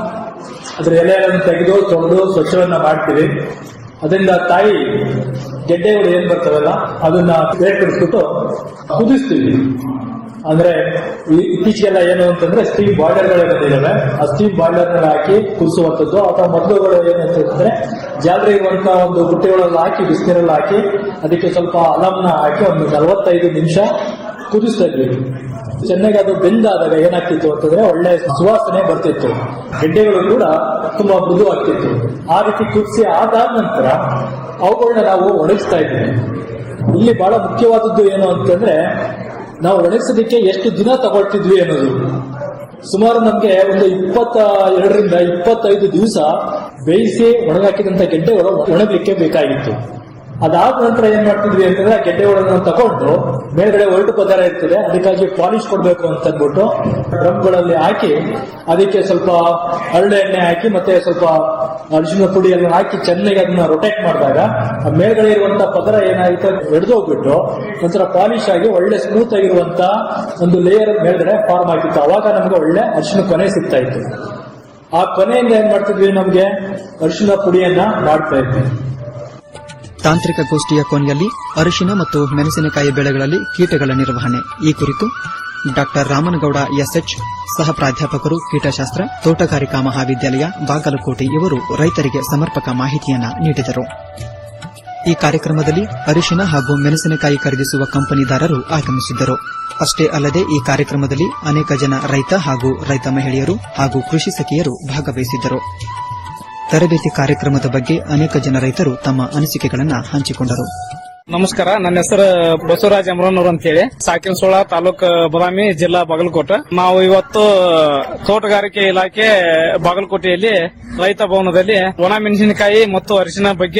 ಅದರ ಎಲೆಗಳನ್ನು ತೆಗೆದು ತೊಳೆದು ಸ್ವಚ್ಛವನ್ನ ಮಾಡ್ತೀವಿ ಅದರಿಂದ ತಾಯಿ ಗೆಡ್ಡೆಗಳು ಏನ್ ಬರ್ತವಲ್ಲ ಅದನ್ನ ಬೇರ್ಪಡಿಸ್ಬಿಟ್ಟು ಕುದಿಸ್ತೀವಿ ಅಂದ್ರೆ ಈ- ಇತ್ತೀಚೆಗೆಲ್ಲ ಏನು ಅಂತಂದ್ರೆ ಸ್ಟೀಮ್ ಬಾಯ್ಲರ್ಗಳು ಬಂದಿದ್ದಾವೆ ಆ ಸ್ಟೀಮ್ ಬಾಯ್ಲರ್ ಹಾಕಿ ಕುದಿಸುವಂತದ್ದು ಅಥವಾ ಮೊದಲುಗಳು ಏನು ಅಂತಂದ್ರೆ ಜಾಲರಿ ಇರುವಂತಹ ಒಂದು ಬುಟ್ಟಿಗಳಲ್ಲಿ ಹಾಕಿ ಬಿಸಿನೀರಲ್ಲಿ ಹಾಕಿ ಅದಕ್ಕೆ ಸ್ವಲ್ಪ ಅಲಂನ ಹಾಕಿ ಒಂದು ನಲವತ್ತೈದು ನಿಮಿಷ ಕುದಿಸ್ತಾ ಇದ್ವಿ ಚೆನ್ನಾಗಿ ಅದು ಬೆಂದಾದಾಗ ಏನಾಗ್ತಿತ್ತು ಅಂತಂದ್ರೆ ಒಳ್ಳೆ ಸುವಾಸನೆ ಬರ್ತಿತ್ತು ಗೆಡ್ಡೆಗಳು ಕೂಡ ತುಂಬಾ ಮೃದು ಆಗ್ತಿತ್ತು ಆ ರೀತಿ ಕುದಿಸಿ ಆದಾದ ನಂತರ ಅವುಗಳನ್ನ ನಾವು ಒಣಗಿಸ್ತಾ ಇದ್ವಿ ಇಲ್ಲಿ ಬಹಳ ಮುಖ್ಯವಾದದ್ದು ಏನು ಅಂತಂದ್ರೆ ನಾವು ಒಣಗಿಸೋದಕ್ಕೆ ಎಷ್ಟು ದಿನ ತಗೊಳ್ತಿದ್ವಿ ಅನ್ನೋದು ಸುಮಾರು ನಮ್ಗೆ ಒಂದು ಇಪ್ಪತ್ತ ಎರಡರಿಂದ ಇಪ್ಪತ್ತೈದು ದಿವಸ ಬೇಯಿಸಿ ಒಣಗಾಕಿದಂತ ಗೆಡ್ಡೆಗಳು ಒಣಗಲಿಕ್ಕೆ ಬೇಕಾಗಿತ್ತು ಅದಾದ ನಂತರ ಏನ್ ಮಾಡ್ತಿದ್ವಿ ಅಂತಂದ್ರೆ ಆ ಗೆಡ್ಡೆಗಳನ್ನು ತಗೊಂಡು ಮೇಲ್ಗಡೆ ಒರಟು ಪದಾರ ಇರ್ತದೆ ಅದಕ್ಕಾಗಿ ಪಾಲಿಶ್ ಕೊಡ್ಬೇಕು ಅಂತ ಅಂದ್ಬಿಟ್ಟು ಡ್ರಮ್ಗಳಲ್ಲಿ ಹಾಕಿ ಅದಕ್ಕೆ ಸ್ವಲ್ಪ ಹರಳೆ ಎಣ್ಣೆ ಹಾಕಿ ಮತ್ತೆ ಸ್ವಲ್ಪ ಅರಿಶಿನ ಪುಡಿ ಎಲ್ಲ ಹಾಕಿ ಚೆನ್ನಾಗಿ ಅದನ್ನ ರೊಟೇಟ್ ಮಾಡಿದಾಗ ಆ ಮೇಲ್ಗಡೆ ಇರುವಂತ ಪದರ ಏನಾಗುತ್ತೆ ಎಡ್ದೋಗ್ಬಿಟ್ಟು ಒಂಥರ ಪಾಲಿಶ್ ಆಗಿ ಒಳ್ಳೆ ಸ್ಮೂತ್ ಆಗಿರುವಂತ ಒಂದು ಲೇಯರ್ ಮೇಲ್ಗಡೆ ಫಾರ್ಮ್ ಆಗಿತ್ತು ಅವಾಗ ನಮ್ಗೆ ಒಳ್ಳೆ ಅರಿಶಿನ ಕೊನೆ ಸಿಗ್ತಾ ಇತ್ತು ಆ ಕೊನೆಯಿಂದ ಏನ್ ಮಾಡ್ತಿದ್ವಿ ನಮ್ಗೆ ಅರಿಶಿನ ಪುಡಿಯನ್ನ ಮಾಡ್ತಾ ಇದ್ವಿ ತಾಂತ್ರಿಕ ಗೋಷ್ಠಿಯ ಕೊನೆಯಲ್ಲಿ ಅರಿಶಿನ ಮತ್ತು ಮೆಣಸಿನಕಾಯಿ ಬೆಳೆಗಳಲ್ಲಿ ಕೀಟಗಳ ನಿರ್ವಹಣೆ ಈ ಕುರಿತು ಡಾಕ್ಟರ್ ರಾಮನಗೌಡ ಎಸ್ಎಚ್ ಸಹ ಪ್ರಾಧ್ಯಾಪಕರು ಕೀಟಶಾಸ್ತ್ರ ತೋಟಗಾರಿಕಾ ಮಹಾವಿದ್ಯಾಲಯ ಬಾಗಲಕೋಟೆ ಇವರು ರೈತರಿಗೆ ಸಮರ್ಪಕ ಮಾಹಿತಿಯನ್ನ ನೀಡಿದರು ಈ ಕಾರ್ಯಕ್ರಮದಲ್ಲಿ ಅರಿಶಿನ ಹಾಗೂ ಮೆಣಸಿನಕಾಯಿ ಖರೀದಿಸುವ ಕಂಪನಿದಾರರು ಆಗಮಿಸಿದ್ದರು ಅಷ್ಟೇ ಅಲ್ಲದೆ ಈ ಕಾರ್ಯಕ್ರಮದಲ್ಲಿ ಅನೇಕ ಜನ ರೈತ ಹಾಗೂ ರೈತ ಮಹಿಳೆಯರು ಹಾಗೂ ಕೃಷಿ ಸಖಿಯರು ಭಾಗವಹಿಸಿದ್ದರು ತರಬೇತಿ ಕಾರ್ಯಕ್ರಮದ ಬಗ್ಗೆ ಅನೇಕ ಜನ ರೈತರು ತಮ್ಮ ಅನಿಸಿಕೆಗಳನ್ನು ಹಂಚಿಕೊಂಡರು ನಮಸ್ಕಾರ ನನ್ನ ಹೆಸರು ಬಸವರಾಜ್ ಅಮರನೂರ್ ಅಂತ ಹೇಳಿ ಸಾಕಿನಸೋಳ ತಾಲೂಕ್ ಬದಾಮಿ ಜಿಲ್ಲಾ ಬಾಗಲಕೋಟೆ ನಾವು ಇವತ್ತು ತೋಟಗಾರಿಕೆ ಇಲಾಖೆ ಬಾಗಲಕೋಟೆಯಲ್ಲಿ ರೈತ ಭವನದಲ್ಲಿ ಒಣ ಮೆಣಸಿನಕಾಯಿ ಮತ್ತು ಅರಿಶಿನ ಬಗ್ಗೆ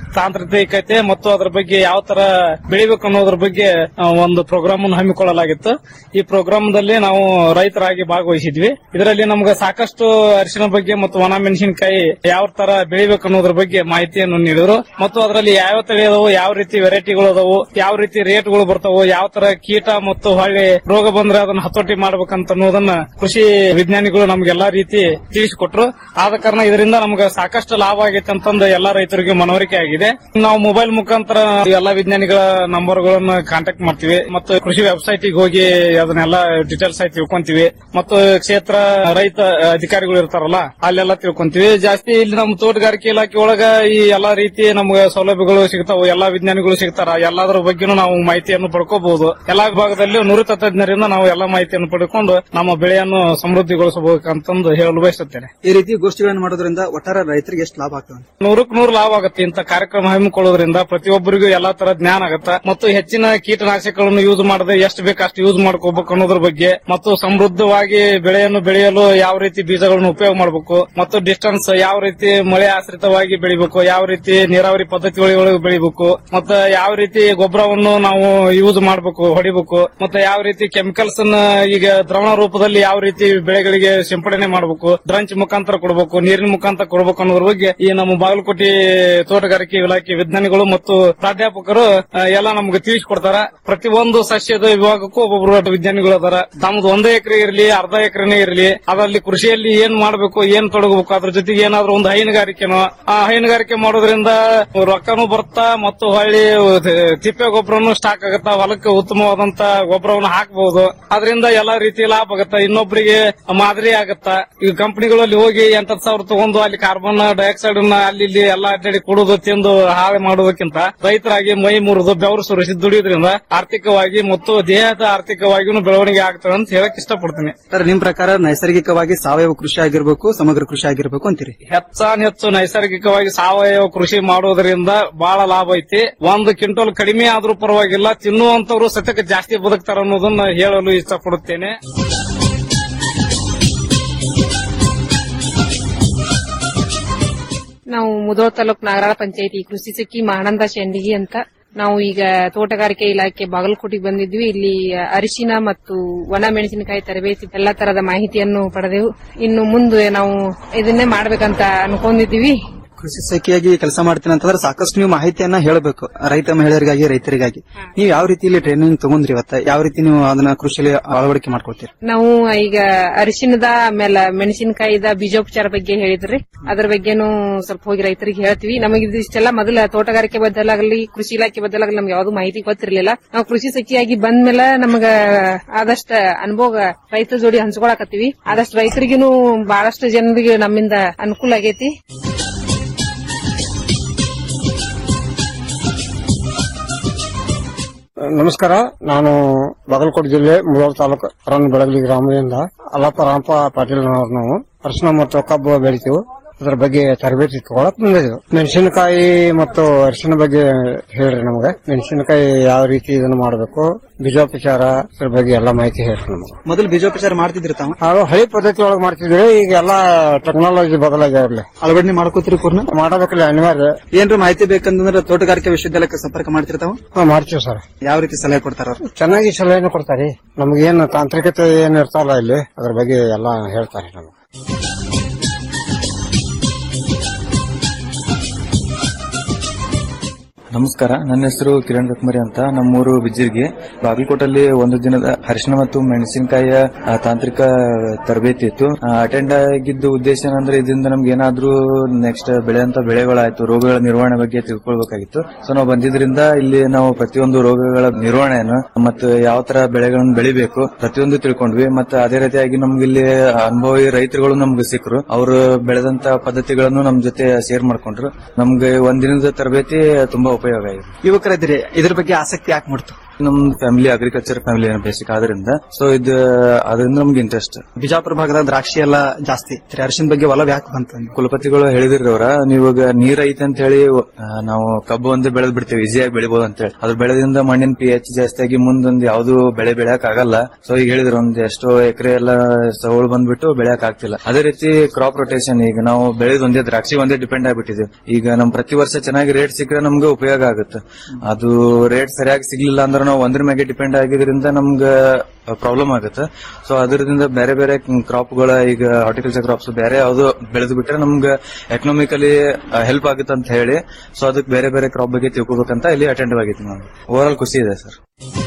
ತಾಂತ್ರಿಕತೆ ಮತ್ತು ಅದರ ಬಗ್ಗೆ ಯಾವ ತರ ಬೆಳಿಬೇಕು ಅನ್ನೋದ್ರ ಬಗ್ಗೆ ಆ, ಒಂದು ಪ್ರೋಗ್ರಾಮ್ ಅನ್ನು ಹಮ್ಮಿಕೊಳ್ಳಲಾಗಿತ್ತು ಈ ಪ್ರೋಗ್ರಾಮ್ ದಲ್ಲಿ ನಾವು ರೈತರಾಗಿ ಭಾಗವಹಿಸಿದ್ವಿ ಇದರಲ್ಲಿ ನಮ್ಗೆ ಸಾಕಷ್ಟು ಅರಿಶಿನ ಬಗ್ಗೆ ಮತ್ತು ಒಣ ಮೆಣಸಿನಕಾಯಿ ಯಾವ ತರ ಬೆಳಿಬೇಕು ಅನ್ನೋದ್ರ ಬಗ್ಗೆ ಮಾಹಿತಿಯನ್ನು ನೀಡಿದ್ರು ಮತ್ತು ಅದರಲ್ಲಿ ಯಾವ ತಳಿ ಅದಾವು ಯಾವ ರೀತಿ ವೆರೈಟಿಗಳು ಅದಾವು ಯಾವ ರೀತಿ ರೇಟ್ಗಳು ಬರ್ತಾವು ಯಾವ ತರ ಕೀಟ ಮತ್ತು ಹೊಳ್ಳಿ ರೋಗ ಬಂದ್ರೆ ಅದನ್ನ ಹತೋಟಿ ಮಾಡ್ಬೇಕಂತ ಅನ್ನೋದನ್ನ ಕೃಷಿ ವಿಜ್ಞಾನಿಗಳು ನಮ್ಗೆಲ್ಲಾ ರೀತಿ ತಿಳಿಸಿಕೊಟ್ರು ಆದ ಕಾರಣ ಇದರಿಂದ ನಮ್ಗೆ ಸಾಕಷ್ಟು ಲಾಭ ಆಗೈತೆ ಅಂತಂದು ಎಲ್ಲಾ ರೈತರಿಗೆ ಮನವರಿಕೆ ಆಗಿದೆ ನಾವು ಮೊಬೈಲ್ ಮುಖಾಂತರ ಎಲ್ಲಾ ವಿಜ್ಞಾನಿಗಳ ನಂಬರ್ ಗಳನ್ನ ಕಾಂಟ್ಯಾಕ್ಟ್ ಮಾಡ್ತೀವಿ ಮತ್ತು ಕೃಷಿ ವೆಬ್ಸೈಟ್ ಹೋಗಿ ಅದನ್ನೆಲ್ಲ ಡೀಟೇಲ್ಸ್ ಆಗಿ ತಿಳ್ಕೊಂತೀವಿ ಮತ್ತು ಕ್ಷೇತ್ರ ರೈತ ಅಧಿಕಾರಿಗಳು ಇರ್ತಾರಲ್ಲ ಅಲ್ಲೆಲ್ಲ ತಿಳ್ಕೊಂತೀವಿ ಜಾಸ್ತಿ ಇಲ್ಲಿ ನಮ್ಮ ತೋಟಗಾರಿಕೆ ಇಲಾಖೆ ಒಳಗ ಈ ಎಲ್ಲಾ ರೀತಿ ನಮ್ಗೆ ಸೌಲಭ್ಯಗಳು ಸಿಗ್ತಾವು ಎಲ್ಲಾ ವಿಜ್ಞಾನಿಗಳು ಸಿಗ್ತಾರ ಎಲ್ಲಾದ್ರ ಬಗ್ಗೆನೂ ನಾವು ಮಾಹಿತಿಯನ್ನು ಪಡ್ಕೋಬಹುದು ಎಲ್ಲಾ ವಿಭಾಗದಲ್ಲಿ ನುರಿತ ತಜ್ಞರಿಂದ ನಾವು ಎಲ್ಲಾ ಮಾಹಿತಿಯನ್ನು ಪಡ್ಕೊಂಡು ನಮ್ಮ ಬೆಳೆಯನ್ನು ಸಮೃದ್ಧಿಗೊಳಿಸಬೇಕಂತಂದು ಹೇಳಲು ಬಯಸುತ್ತೇನೆ ಈ ರೀತಿ ಗೋಷ್ಠಿಗಳನ್ನು ಮಾಡೋದ್ರಿಂದ ಒಟ್ಟಾರೆ ರೈತರಿಗೆ ಎಷ್ಟು ಲಾಭ ಆಗ್ತದೆ ನೂರಕ್ಕೆ ನೂರು ಲಾಭ ಆಗುತ್ತೆ ಇಂಥ ಕಾರ್ಯಕ್ರಮ ಹಮ್ಮಿಕೊಳ್ಳೋದ್ರಿಂದ ಪ್ರತಿಯೊಬ್ಬರಿಗೂ ಎಲ್ಲಾ ತರ ಜ್ಞಾನ ಆಗುತ್ತೆ ಮತ್ತು ಹೆಚ್ಚಿನ ಕೀಟನಾಶಕಗಳನ್ನು ಯೂಸ್ ಮಾಡದೆ ಎಷ್ಟು ಬೇಕು ಅಷ್ಟು ಯೂಸ್ ಮಾಡ್ಕೋಬೇಕು ಅನ್ನೋದ್ರ ಬಗ್ಗೆ ಮತ್ತು ಸಮೃದ್ಧವಾಗಿ ಬೆಳೆಯನ್ನು ಬೆಳೆಯಲು ಯಾವ ರೀತಿ ಬೀಜಗಳನ್ನು ಉಪಯೋಗ ಮಾಡಬೇಕು ಮತ್ತು ಡಿಸ್ಟೆನ್ಸ್ ಯಾವ ರೀತಿ ಮಳೆ ಆಶ್ರಿತವಾಗಿ ಬೆಳಿಬೇಕು ಯಾವ ರೀತಿ ನೀರಾವರಿ ಪದ್ಧತಿ ಒಳಗೆ ಬೆಳಿಬೇಕು ಮತ್ತೆ ಯಾವ ರೀತಿ ಗೊಬ್ಬರವನ್ನು ನಾವು ಯೂಸ್ ಮಾಡಬೇಕು ಹೊಡಿಬೇಕು ಮತ್ತೆ ಯಾವ ರೀತಿ ಕೆಮಿಕಲ್ಸ್ ಅನ್ನ ಈಗ ದ್ರವಣ ರೂಪದಲ್ಲಿ ಯಾವ ರೀತಿ ಬೆಳೆಗಳಿಗೆ ಸಿಂಪಡಣೆ ಮಾಡಬೇಕು ಡ್ರಂಚ್ ಮುಖಾಂತರ ಕೊಡಬೇಕು ನೀರಿನ ಮುಖಾಂತರ ಕೊಡಬೇಕು ಅನ್ನೋದ್ರ ಬಗ್ಗೆ ಈ ನಮ್ಮ ಬಾಗಲಕೋಟೆ ತೋಟಗಾರಿಕೆ ಇಲಾಖೆ ವಿಜ್ಞಾನಿಗಳು ಮತ್ತು ಪ್ರಾಧ್ಯಾಪಕರು ಆ, ಎಲ್ಲ ನಮ್ಗೆ ತಿಳಿಸಿಕೊಡ್ತಾರ ಪ್ರತಿ ಒಂದು ಸಸ್ಯದ ವಿಭಾಗಕ್ಕೂ ಒಬ್ಬೊಬ್ರು ವಿಜ್ಞಾನಿಗಳು ಅದಾರ ತಮ್ಮದು ಒಂದೇ ಎಕರೆ ಇರಲಿ ಅರ್ಧ ಎಕರೆನೇ ಇರಲಿ ಅದರಲ್ಲಿ ಕೃಷಿಯಲ್ಲಿ ಏನ್ ಮಾಡಬೇಕು ಏನ್ ತೊಡಗಬೇಕು ಅದ್ರ ಜೊತೆಗೆ ಏನಾದ್ರೂ ಒಂದು ಹೈನುಗಾರಿಕೆನೋ ಆ ಹೈನುಗಾರಿಕೆ ಮಾಡೋದ್ರಿಂದ ರೊಕ್ಕನೂ ಬರ್ತಾ ಮತ್ತು ಹೊಳ್ಳಿ ತಿಪ್ಪೆ ಗೊಬ್ಬರನು ಸ್ಟಾಕ್ ಆಗತ್ತಾ ಹೊಲಕ್ಕೆ ಉತ್ತಮವಾದಂತ ಗೊಬ್ಬರವನ್ನು ಹಾಕಬಹುದು ಅದರಿಂದ ಎಲ್ಲಾ ರೀತಿ ಲಾಭ ಆಗತ್ತ ಇನ್ನೊಬ್ಬರಿಗೆ ಮಾದರಿ ಆಗತ್ತ ಈಗ ಕಂಪನಿಗಳಲ್ಲಿ ಹೋಗಿ ಎಂಟತ್ತು ಸಾವಿರ ತಗೊಂಡು ಅಲ್ಲಿ ಕಾರ್ಬನ್ ಡೈಆಕ್ಸೈಡ್ ಅನ್ನ ಅಲ್ಲಿ ಇಲ್ಲಿ ಎಲ್ಲಾ ಅಡ್ಡಾಡಿ ಕೊಡುದು ತಿಂದು ಹಾಳು ಮಾಡೋದಕ್ಕಿಂತ ರೈತರಾಗಿ ಮೈ ಮುರಿದು ಬೆವರು ಸುರಿಸಿ ದುಡಿಯೋದ್ರಿಂದ ಆರ್ಥಿಕವಾಗಿ ಮತ್ತು ದೇಹದ ಆರ್ಥಿಕವಾಗಿಯೂ ಬೆಳವಣಿಗೆ ಆಗ್ತದೆ ಅಂತ ಹೇಳಕ್ ಇಷ್ಟಪಡ್ತೀನಿ ಸರ್ ನಿಮ್ ಪ್ರಕಾರ ನೈಸರ್ಗಿಕವಾಗಿ ಸಾವಯವ ಕೃಷಿ ಆಗಿರ್ಬೇಕು ಸಮಗ್ರ ಕೃಷಿ ಆಗಿರ್ಬೇಕು ಅಂತೀರಿ ಹೆಚ್ಚಾನ್ ಹೆಚ್ಚು ನೈಸರ್ಗಿಕವಾಗಿ ಸಾವಯವ ಕೃಷಿ ಮಾಡೋದ್ರಿಂದ ಬಹಳ ಲಾಭ ಐತಿ ಒಂದು ಕ್ವಿಂಟಲ್ ಕಡಿಮೆ ಆದ್ರೂ ಪರವಾಗಿಲ್ಲ ತಿನ್ನುವಂತವ್ರು ಸತ್ಯಕ್ಕೆ ಜಾಸ್ತಿ ಬದುಕ್ತಾರ ಅನ್ನೋದನ್ನ ಹೇಳಲು ಇಷ್ಟಪಡುತ್ತೇನೆ ನಾವು ಮುದೋಳ ತಾಲೂಕ್ ನಾಗರಾಳ ಪಂಚಾಯತಿ ಕೃಷಿ ಸಖಿ ಮಾನಂದ ಶೆಂಡಿಗಿ ಅಂತ ನಾವು ಈಗ ತೋಟಗಾರಿಕೆ ಇಲಾಖೆ ಬಾಗಲಕೋಟೆಗೆ ಬಂದಿದ್ವಿ ಇಲ್ಲಿ ಅರಿಶಿನ ಮತ್ತು ಒಣ ಮೆಣಸಿನಕಾಯಿ ತರಬೇತಿ ಎಲ್ಲಾ ತರದ ಮಾಹಿತಿಯನ್ನು ಪಡೆದೆವು ಇನ್ನು ಮುಂದೆ ನಾವು ಇದನ್ನೇ ಮಾಡ್ಬೇಕಂತ ಅನ್ಕೊಂಡಿದೀವಿ ಕೃಷಿ ಸಖಿಯಾಗಿ ಕೆಲಸ ಮಾಡ್ತೀನಿ ಅಂತಂದ್ರೆ ಸಾಕಷ್ಟು ನೀವು ಮಾಹಿತಿಯನ್ನ ಹೇಳಬೇಕು ರೈತ ಮಹಿಳೆಯರಿಗಾಗಿ ರೈತರಿಗಾಗಿ ನೀವು ಯಾವ ರೀತಿಯಲ್ಲಿ ಟ್ರೈನಿಂಗ್ ತಗೊಂಡ್ರಿ ಇವತ್ತ ಯಾವ ರೀತಿ ನೀವು ಅದನ್ನ ಕೃಷಿಯಲ್ಲಿ ಅಳವಡಿಕೆ ಮಾಡ್ಕೊಳ್ತೀರಿ ನಾವು ಈಗ ಅರಿಶಿನದ ಆಮೇಲೆ ಮೆಣಸಿನಕಾಯಿದ ಬೀಜೋಪಚಾರ ಬಗ್ಗೆ ಹೇಳಿದ್ರಿ ಅದ್ರ ಬಗ್ಗೆನೂ ಸ್ವಲ್ಪ ಹೋಗಿ ರೈತರಿಗೆ ಹೇಳ್ತೀವಿ ನಮಗೆ ಇದಿಷ್ಟೆಲ್ಲ ಮೊದಲ ತೋಟಗಾರಿಕೆ ಬದಲಾಗಲಿ ಕೃಷಿ ಇಲಾಖೆ ಬದಲಾಗಲಿ ನಮ್ಗೆ ಯಾವ್ದು ಮಾಹಿತಿ ಗೊತ್ತಿರ್ಲಿಲ್ಲ ನಾವು ಕೃಷಿ ಸಖಿಯಾಗಿ ಬಂದ್ಮೇಲೆ ನಮಗ ಆದಷ್ಟ ಅನುಭವ ರೈತರ ಜೋಡಿ ಹಂಚ್ಕೊಳಕತ್ತೀವಿ ಆದಷ್ಟು ರೈತರಿಗೂ ಬಹಳಷ್ಟು ಜನರಿಗೆ ನಮ್ಮಿಂದ ಅನುಕೂಲ ಆಗೈತಿ ನಮಸ್ಕಾರ ನಾನು ಬಾಗಲಕೋಟೆ ಜಿಲ್ಲೆ ಮುಳೋಳ ತಾಲೂಕು ಅರಣ್ಯ ಬೆಳಗಲಿ ಗ್ರಾಮದಿಂದ ಅಲ್ಲಪ್ಪ ರಾಮಪ್ಪ ಪಾಟೀಲ್ ನಾವು ಅರಿಶಿನ ಮತ್ತು ಕಬ್ಬು ಬೆಳಿತೀವಿ ಅದ್ರ ಬಗ್ಗೆ ತರಬೇತಿ ತಗೊಳಕ್ ಬಂದಿದ್ವು ಮೆಣಸಿನಕಾಯಿ ಮತ್ತು ಅರಿಶಿನ ಬಗ್ಗೆ ಹೇಳ್ರಿ ನಮಗೆ ಮೆಣಸಿನಕಾಯಿ ಯಾವ ರೀತಿ ಇದನ್ನ ಮಾಡಬೇಕು ಬೀಜೋಪಚಾರ ಅದ್ರ ಬಗ್ಗೆ ಎಲ್ಲ ಮಾಹಿತಿ ಹೇಳ್ರಿ ನಮಗೆ ಮೊದಲು ಬೀಜೋಪಚಾರ ಮಾಡ್ತಿದ್ರಿ ತಾವು ನಾವು ಹಳಿ ಪದ್ಧತಿ ಒಳಗೆ ಮಾಡ್ತಿದ್ವಿ ಈಗ ಎಲ್ಲ ಟೆಕ್ನಾಲಜಿ ಬದಲಾಗ್ಯಾವ್ರಿ ಅಳವಡಿಕೆ ಮಾಡ್ಕೋತೀರಿ ಪೂರ್ಣ ಮಾಡಬೇಕಲ್ಲ ಅನಿವಾರ್ಯ ಏನ್ರ ಮಾಹಿತಿ ಬೇಕಂತಂದ್ರೆ ತೋಟಗಾರಿಕೆ ವಿಶ್ವವಿದ್ಯಾಲಯಕ್ಕೆ ಸಂಪರ್ಕ ಮಾಡ್ತಿರ್ತಾವ ಹಾ, ಮಾಡ್ತೀವಿ ಸರ್ ಯಾವ ರೀತಿ ಸಲಹೆ ಕೊಡ್ತಾರ ಅವ್ರು? ಚೆನ್ನಾಗಿ ಸಲಹೆನೂ ಕೊಡ್ತಾರೆ ನಮ್ಗೇನು ತಾಂತ್ರಿಕತೆ ಏನ್ ಇರ್ತಾವಲ್ಲ ಇಲ್ಲಿ ಅದ್ರ ಬಗ್ಗೆ ಎಲ್ಲ ಹೇಳ್ತಾರೆ ನಮ್ಗೆ ನಮಸ್ಕಾರ ನನ್ನ ಹೆಸರು ಕಿರಣ್ ಕಕ್ಮರಿ ಅಂತ ನಮ್ಮೂರು ಬಿಜ್ಜಿರ್ಗೆ ಬಾಗಲಕೋಟಲ್ಲಿ ಒಂದು ದಿನದ ಅರಿಶಿನ ಮತ್ತು ಮೆಣಸಿನಕಾಯಿಯ ಆ, ತಾಂತ್ರಿಕ ತರಬೇತಿ ಇತ್ತು ಅಟೆಂಡ್ ಆಗಿದ್ದ ಉದ್ದೇಶ ಏನಂದ್ರೆ ಇದರಿಂದ ನಮ್ಗೆ ಏನಾದ್ರೂ ನೆಕ್ಸ್ಟ್ ಬೆಳೆಯಂತ ಬೆಳೆಗಳಾಯ್ತು ರೋಗಗಳ ನಿರ್ವಹಣೆ ಬಗ್ಗೆ ತಿಳ್ಕೊಳ್ಬೇಕಾಗಿತ್ತು ಸೊ ನಾವು ಬಂದಿದ್ರಿಂದ ಇಲ್ಲಿ ನಾವು ಪ್ರತಿಯೊಂದು ರೋಗಗಳ ನಿರ್ವಹಣೆಯನ್ನು ಮತ್ತು ಯಾವ ತರ ಬೆಳೆಗಳನ್ನು ಬೆಳಿಬೇಕು ಪ್ರತಿಯೊಂದು ತಿಳ್ಕೊಂಡ್ವಿ ಮತ್ತೆ ಅದೇ ರೀತಿಯಾಗಿ ನಮ್ಗೆ ಇಲ್ಲಿ ಅನುಭವಿ ರೈತರುಗಳು ನಮ್ಗೆ ಸಿಕ್ಕರು ಅವರು ಬೆಳೆದಂತ ಪದ್ಧತಿಗಳನ್ನು ನಮ್ ಜೊತೆ ಶೇರ್ ಮಾಡ್ಕೊಂಡ್ರು ನಮ್ಗೆ ಒಂದಿನದ ತರಬೇತಿ ತುಂಬಾ ಉಪಯೋಗ ಆಗಿದೆ ಯುವಕರಿದ್ದೀರಿ ಇದ್ರ ಬಗ್ಗೆ ಆಸಕ್ತಿ ಯಾಕೆ ಮಾಡ್ತು ನಮ್ ಫ್ಯಾಮಿಲಿ ಅಗ್ರಿಕಲ್ಚರ್ ಫ್ಯಾಮಿಲಿ ಬೇಸಿಕ್ ಆದ್ರಿಂದ ಸೊ ಇದು ಅದರಿಂದ ನಮ್ಗೆ ಇಂಟ್ರೆಸ್ಟ್ ಬಿಜಾಪುರ ಭಾಗದ ದ್ರಾಕ್ಷಿ ಎಲ್ಲ ಜಾಸ್ತಿ ಅರಿಶಿನ ಬಗ್ಗೆ ಒಲವು ಯಾಕೆ ಬಂತ ಕುಲಪತಿಗಳು ಹೇಳಿದ್ರಿ ಅವ್ರ ನೀವು ಇವಾಗ ನೀರ್ ಐತೆ ಅಂತ ಹೇಳಿ ಆ, ನಾವು ಕಬ್ಬು ಒಂದೇ ಬೆಳೆದ್ ಬಿಡ್ತೇವೆ ಈಸಿಯಾಗಿ ಬೆಳಿಬಹುದು ಅಂತ ಹೇಳಿ ಅದ್ರ ಬೆಳೆದಿಂದ ಮಣ್ಣಿನ ಪಿ ಎಚ್ ಜಾಸ್ತಿ ಆಗಿ ಮುಂದೊಂದು ಯಾವ್ದು ಬೆಳೆ ಬೆಳೆಯಕ್ ಆಗಲ್ಲ ಸೊ ಈಗ ಹೇಳಿದ್ರು ಒಂದ್ ಎಷ್ಟೋ ಎಕರೆ ಎಲ್ಲ ಸವಳು ಬಂದ್ಬಿಟ್ಟು ಬೆಳೆಯಕ್ ಆಗ್ತಿಲ್ಲ ಅದೇ ರೀತಿ ಕ್ರಾಪ್ ರೊಟೇಷನ್ ಈಗ ನಾವು ಬೆಳೆದ ಒಂದೇ ದ್ರಾಕ್ಷಿ ಒಂದೇ ಡಿಪೆಂಡ್ ಆಗ್ಬಿಟ್ಟಿದೆ ಈಗ ನಮ್ ಪ್ರತಿ ವರ್ಷ ಚೆನ್ನಾಗಿ ರೇಟ್ ಸಿಕ್ಕರೆ ನಮ್ಗೆ ಉಪಯೋಗ ಆಗುತ್ತೆ ಅದು ರೇಟ್ ಸರಿಯಾಗಿ ಸಿಗ್ಲಿಲ್ಲ ಅಂದ್ರೆ ನಾವು ಒಂದ್ರ ಮೇಲೆ ಡಿಪೆಂಡ್ ಆಗಿದ್ರಿಂದ ನಮ್ಗೆ ಪ್ರಾಬ್ಲಮ್ ಆಗುತ್ತೆ ಸೊ ಅದರಿಂದ ಬೇರೆ ಬೇರೆ ಕ್ರಾಪ್ಗಳ ಈಗ ಹಾರ್ಟಿಕಲ್ಚರ್ ಕ್ರಾಪ್ಸ್ ಬೇರೆ ಯಾವ್ದು ಬೆಳೆದು ಬಿಟ್ರೆ ನಮ್ಗೆ ಎಕನಾಮಿಕಲಿ ಹೆಲ್ಪ್ ಆಗುತ್ತೆ ಅಂತ ಹೇಳಿ ಸೊ ಅದಕ್ಕೆ ಬೇರೆ ಬೇರೆ ಕ್ರಾಪ್ ಬಗ್ಗೆ ತಿಳ್ಕೊಬೇಕಂತ ಇಲ್ಲಿ ಅಟೆಂಡ್ ಆಗಿತ್ತು ನಾನು ಓವರ್ ಆಲ್ ಖುಷಿ ಇದೆ ಸರ್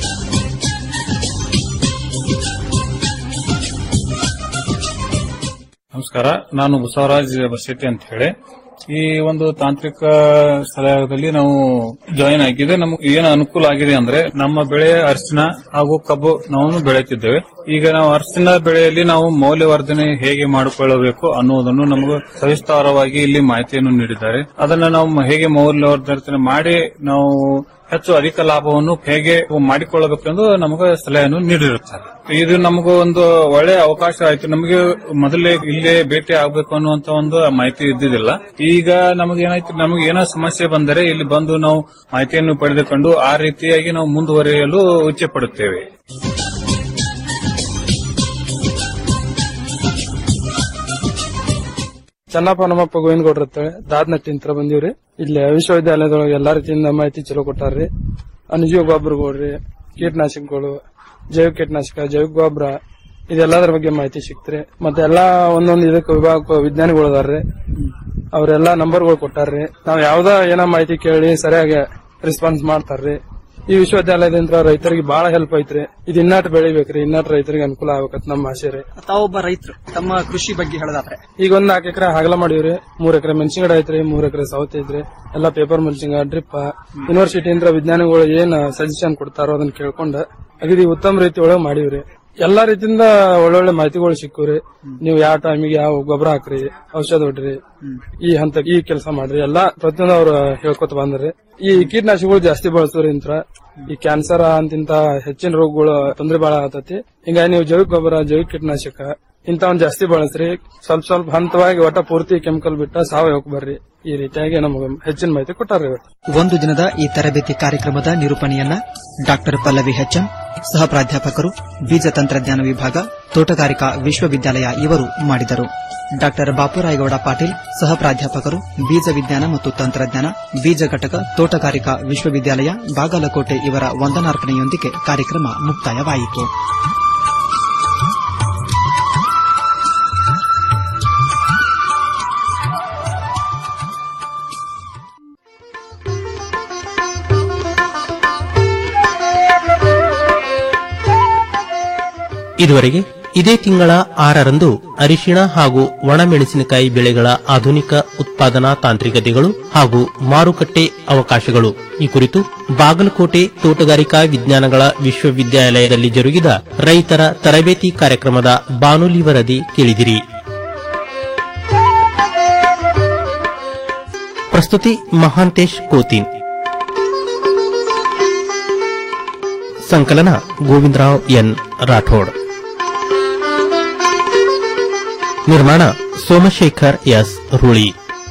ನಮಸ್ಕಾರ ನಾನು ಬಸವರಾಜ್ ಬಸೆಟ್ಟಿ ಅಂತ ಹೇಳಿ ಈ ಒಂದು ತಾಂತ್ರಿಕ ಸಲಹೆಯಲ್ಲಿ ನಾವು ಜಾಯಿನ್ ಆಗಿದ್ದೆ ನಮ್ಗೆ ಏನು ಅನುಕೂಲ ಆಗಿದೆ ಅಂದ್ರೆ ನಮ್ಮ ಬೆಳೆ ಅರಿಶಿನ ಹಾಗೂ ಕಬ್ಬು ನಾವು ಬೆಳೆಯುತ್ತಿದ್ದೇವೆ ಈಗ ನಾವು ಅರಿಶಿನ ಬೆಳೆಯಲ್ಲಿ ನಾವು ಮೌಲ್ಯವರ್ಧನೆ ಹೇಗೆ ಮಾಡಿಕೊಳ್ಳಬೇಕು ಅನ್ನುವುದನ್ನು ನಮಗೆ ಸವಿಸ್ತಾರವಾಗಿ ಇಲ್ಲಿ ಮಾಹಿತಿಯನ್ನು ನೀಡಿದ್ದಾರೆ ಅದನ್ನ ನಾವು ಹೇಗೆ ಮೌಲ್ಯವರ್ಧನೆ ಮಾಡಿ ನಾವು ಹೆಚ್ಚು ಅಧಿಕ ಲಾಭವನ್ನು ಹೇಗೆ ಮಾಡಿಕೊಳ್ಳಬೇಕೆಂದು ನಮಗೆ ಸಲಹೆಯನ್ನು ನೀಡಿರುತ್ತಾರೆ ಇದು ನಮಗೂ ಒಂದು ಒಳ್ಳೆ ಅವಕಾಶ ಆಯ್ತು ನಮಗೆ ಮೊದಲೇ ಇಲ್ಲೇ ಭೇಟಿ ಆಗಬೇಕು ಅನ್ನುವಂತ ಒಂದು ಮಾಹಿತಿ ಇದ್ದಿದ್ದಿಲ್ಲ ಈಗ ನಮಗೆ ಏನಾಯ್ತು ನಮಗೆ ಏನೋ ಸಮಸ್ಯೆ ಬಂದರೆ ಇಲ್ಲಿ ಬಂದು ನಾವು ಮಾಹಿತಿಯನ್ನು ಪಡೆದುಕೊಂಡು ಆ ರೀತಿಯಾಗಿ ನಾವು ಮುಂದುವರಿಯಲು ಇಚ್ಛೆ ಪಡುತ್ತೇವೆ ಚನ್ನಪ್ಪ ನಮ್ಮಪ್ಪ ಗೋವಿಂದಗೌಡ್ರ ಅಂತೇಳಿ ದಾದ್ನಟ್ಟಿಂತ್ರ ಬಂದೀವ್ರಿ ಇಲ್ಲಿ ವಿಶ್ವವಿದ್ಯಾಲಯದೊಳಗೆ ಎಲ್ಲಾ ರೀತಿಯಿಂದ ಮಾಹಿತಿ ಚಲೋ ಕೊಟ್ಟಾರ್ರಿ ಅನುಜೀವ ಗೊಬ್ಬರಗಳ್ರಿ ಕೀಟನಾಶಕಗಳು ಜೈವಿಕ ಕೀಟನಾಶಕ ಜೈವಿಕ ಗೊಬ್ಬರ ಇದೆಲ್ಲದರ ಬಗ್ಗೆ ಮಾಹಿತಿ ಸಿಕ್ತ್ರಿ ಮತ್ತೆ ಎಲ್ಲಾ ಒಂದೊಂದು ಇದಕ್ಕೆ ವಿಭಾಗ ವಿಜ್ಞಾನಿಗಳು ಅದಾರ್ರಿ ಅವ್ರೆಲ್ಲಾ ನಂಬರ್ಗಳು ಕೊಟ್ಟಾರ್ರಿ ನಾವ್ ಯಾವ್ದ ಏನೋ ಮಾಹಿತಿ ಕೇಳಿ ಸರಿಯಾಗಿ ರೆಸ್ಪಾನ್ಸ್ ಮಾಡ್ತಾರ್ರಿ ಈ ವಿಶ್ವವಿದ್ಯಾಲಯದಿಂದ ರೈತರಿಗೆ ಬಹಳ ಹೆಲ್ಪ್ ಐತ್ರಿ ಇದು ಇನ್ನಾಟ್ ಬೆಳಿಬೇಕ್ರಿ ಇನ್ನಾಟ್ ರೈತರಿಗೆ ಅನುಕೂಲ ಆಗ್ಬೇಕಂತ ನಮ್ಮ ಆಸೆ ರೀ ತಾವೊಬ್ಬ ರೈತರು ತಮ್ಮ ಕೃಷಿ ಬಗ್ಗೆ ಹೇಳೋದಾದ್ರೆ ಈಗ ಒಂದ್ ನಾಲ್ಕು ಎಕರೆ ಹಗಲ ಮಾಡೀವ್ರಿ ಮೂರ್ ಎಕರೆ ಮೆಣಸಿನ ಗಿಡ ಐತ್ರಿ ಮೂರ್ ಎಕರೆ ಸೌತೆ ಐತ್ರಿ ಎಲ್ಲಾ ಪೇಪರ್ ಮೆಣಸಿನ ಡ್ರಿಪ್ ಯೂನಿವರ್ಸಿಟಿಯಿಂದ ವಿಜ್ಞಾನಿಗಳು ಏನ್ ಸಜೆಷನ್ ಕೊಡ್ತಾರೋ ಅದನ್ನ ಕೇಳ್ಕೊಂಡ ಅಗದಿ ಉತ್ತಮ ರೀತಿ ಒಳಗೆ ಮಾಡೀವ್ರಿ ಎಲ್ಲಾ ರೀತಿಯಿಂದ ಒಳ್ಳೊಳ್ಳೆ ಮಾಹಿತಿಗಳು ಸಿಕ್ಕವ್ರಿ ನೀವು ಯಾವ ಟೈಮಿಗೆ ಯಾವ ಗೊಬ್ಬರ ಹಾಕ್ರಿ ಔಷಧ ಹೊಡ್ರಿ ಈ ಹಂತ ಈ ಕೆಲಸ ಮಾಡ್ರಿ ಎಲ್ಲಾ ಪ್ರತಿಯೊಂದು ಅವ್ರು ಹೇಳ್ಕೊತ ಬಂದ್ರಿ ಈ ಕೀಟನಾಶಕಗಳು ಜಾಸ್ತಿ ಬಳಸೋರಿ ಇಂತ್ರ ಈ ಕ್ಯಾನ್ಸರ್ ಅಂತಿಂತ ಹೆಚ್ಚಿನ ರೋಗಗಳು ತೊಂದರೆ ಬಹಳ ಆತತಿ ಹಿಂಗಾಗಿ ನೀವು ಜೈವಿಕ ಗೊಬ್ಬರ ಜೈವಿಕ ಕೀಟನಾಶಕ ಇಂಥವನ್ ಜಾಸ್ತಿ ಬಳಸ್ರಿ ಸ್ವಲ್ಪ ಸ್ವಲ್ಪ ಹಂತವಾಗಿ ಒಟ್ಟ ಪೂರ್ತಿ ಕೆಮಿಕಲ್ ಬಿಟ್ಟ ಸಾವಯವಕ್ಕೆ ಬರ್ರಿ ಈ ರೀತಿಯಾಗಿ ನಮಗೆ ಹೆಚ್ಚಿನ ಮಾಹಿತಿ ಕೊಟ್ಟಾರ ಇವತ್ತು ಒಂದು ದಿನದ ಈ ತರಬೇತಿ ಕಾರ್ಯಕ್ರಮದ ನಿರೂಪಣೆಯನ್ನ ಡಾಕ್ಟರ್ ಪಲ್ಲವಿ ಹೆಚ್ಎಂ ಸಹ ಪ್ರಾಧ್ಯಾಪಕರು ಬೀಜ ತಂತ್ರಜ್ಞಾನ ವಿಭಾಗ ತೋಟಗಾರಿಕಾ ವಿಶ್ವವಿದ್ಯಾಲಯ ಇವರು ಮಾಡಿದರು ಡಾಕ್ಟರ್ ಬಾಪುರಾಯಗೌಡ ಪಾಟೀಲ್ ಸಹ ಪ್ರಾಧ್ಯಾಪಕರು ಬೀಜ ವಿಜ್ಞಾನ ಮತ್ತು ತಂತ್ರಜ್ಞಾನ ಬೀಜ ಘಟಕ ತೋಟಗಾರಿಕಾ ವಿಶ್ವವಿದ್ಯಾಲಯ ಬಾಗಲಕೋಟೆ ಇವರ ವಂದನಾರ್ಪಣೆಯೊಂದಿಗೆ ಕಾರ್ಯಕ್ರಮ ಮುಕ್ತಾಯವಾಯಿತು ಇದುವರೆಗೆ ಇದೇ ತಿಂಗಳ ಆರರಂದು ಅರಿಶಿಣ ಹಾಗೂ ಒಣಮೆಣಸಿನಕಾಯಿ ಬೆಳೆಗಳ ಆಧುನಿಕ ಉತ್ಪಾದನಾ ತಾಂತ್ರಿಕತೆಗಳು ಹಾಗೂ ಮಾರುಕಟ್ಟೆ ಅವಕಾಶಗಳು ಈ ಕುರಿತು ಬಾಗಲಕೋಟೆ ತೋಟಗಾರಿಕಾ ವಿಜ್ಞಾನಗಳ ವಿಶ್ವವಿದ್ಯಾಲಯದಲ್ಲಿ ಜರುಗಿದ ರೈತರ ತರಬೇತಿ ಕಾರ್ಯಕ್ರಮದ ಬಾನುಲಿ ವರದಿ ಕೇಳಿದಿರಿ ಪ್ರಸ್ತುತಿ ಮಹಾಂತೇಶ್ ಕೋತಿನ್ ಸಂಕಲನ ಗೋವಿಂದರಾವ್ ಎನ್ ರಾಠೋಡ್ ನಿರ್ಮಾಣ ಸೋಮಶೇಖರ್ ಎಸ್ ರೂಳಿ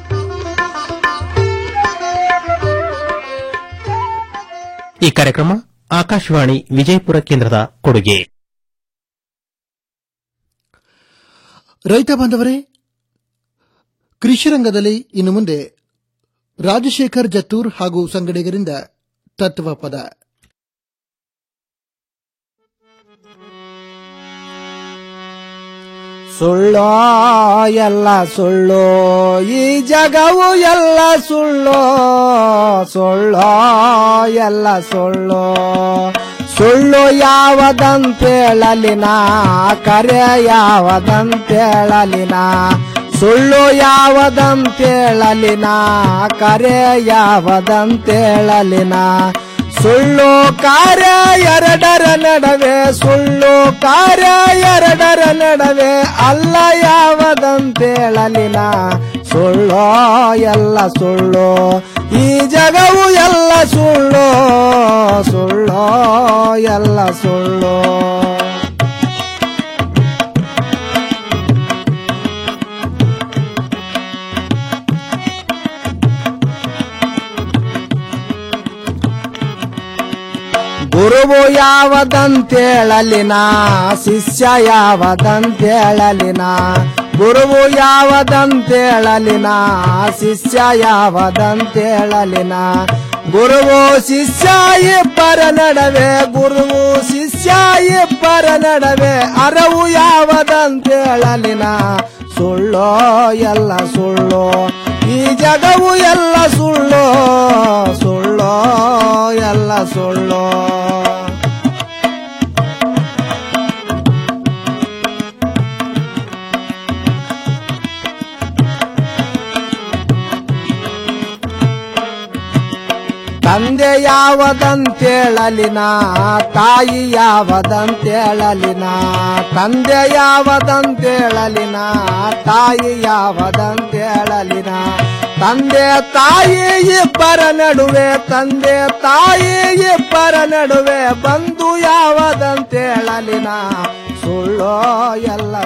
ಈ ಕಾರ್ಯಕ್ರಮ ಆಕಾಶವಾಣಿ ವಿಜಯಪುರ ಕೇಂದ್ರದ ಕೊಡುಗೆ ರೈತ ಬಾಂಧವರೇ ಕೃಷಿ ರಂಗದಲ್ಲಿ ಇನ್ನು ಮುಂದೆ ರಾಜಶೇಖರ್ ಜತ್ತೂರ್ ಹಾಗೂ ಸಂಗಡಿಗರಿಂದ ತತ್ವ ಪದ ಸುಳ್ಳೋ ಎಲ್ಲ ಸುಳ್ಳು ಈ ಜಗವು ಎಲ್ಲ ಸುಳ್ಳೋ ಸುಳ್ಳೋ ಎಲ್ಲ ಸುಳ್ಳು ಸುಳ್ಳು ಯಾವದಂತೇಳಲಿನ ಕರೆ ಯಾವದಂತೇಳಲಿನ ಸುಳ್ಳು ಯಾವದಂತೇಳಲಿನ ಕರೆ ಯಾವದಂತೇಳಲಿನ ಸುಳ್ಳು ಕಾರ್ಯ ಎರಡರ ನಡುವೆ ಸುಳ್ಳು ಕಾರ್ಯ ಎರಡರ ನಡುವೆ ಅಲ್ಲ ಯಾವದಂತೇಳಲಿನ ಸುಳ್ಳೋ ಎಲ್ಲ ಸುಳ್ಳು ಈ ಜಗವು ಎಲ್ಲ ಸುಳ್ಳು ಸುಳ್ಳೋ ಎಲ್ಲ ಸುಳ್ಳು ಗುರುವು ಯಾವದಂತೇಳಲಿನ ಶಿಷ್ಯ ಯಾವದಂತೇಳಲಿನ ಗುರುವು ಯಾವದಂತೇಳಲಿನ ಶಿಷ್ಯ ಯಾವದಂತೇಳಲಿನ ಗುರುವು ಶಿಷ್ಯ ಇಬ್ಬರ ನಡವೆ ಗುರುವು ಶಿಷ್ಯ ಇಬ್ಬರ ನಡವೆ ಅರವು ಯಾವದಂತೇಳಲಿನ ಸುಳ್ಳೋ ಎಲ್ಲ ಸುಳ್ಳು ಈ ಜಗವು ಎಲ್ಲ ಸುಳ್ಳು ಸುಳ್ಳೋ ಎಲ್ಲ ಸುಳ್ಳು ತಂದೆ ಯಾವದಂತೇಳಲಿನ ತಾಯಿ ಯಾವದಂತೇಳಲಿನ ತಂದೆ ಯಾವದಂತೇಳಲಿನ ತಾಯಿ ಯಾವದಂತೇಳಲಿನ ತಂದೆ ತಾಯಿ ಇಬ್ಬರ ನಡುವೆ ತಂದೆ ತಾಯಿ ಇಬ್ಬರ ನಡುವೆ ಬಂದು ಯಾವದಂತೇಳಲಿನ ಸುಳ್ಳೋ ಎಲ್ಲ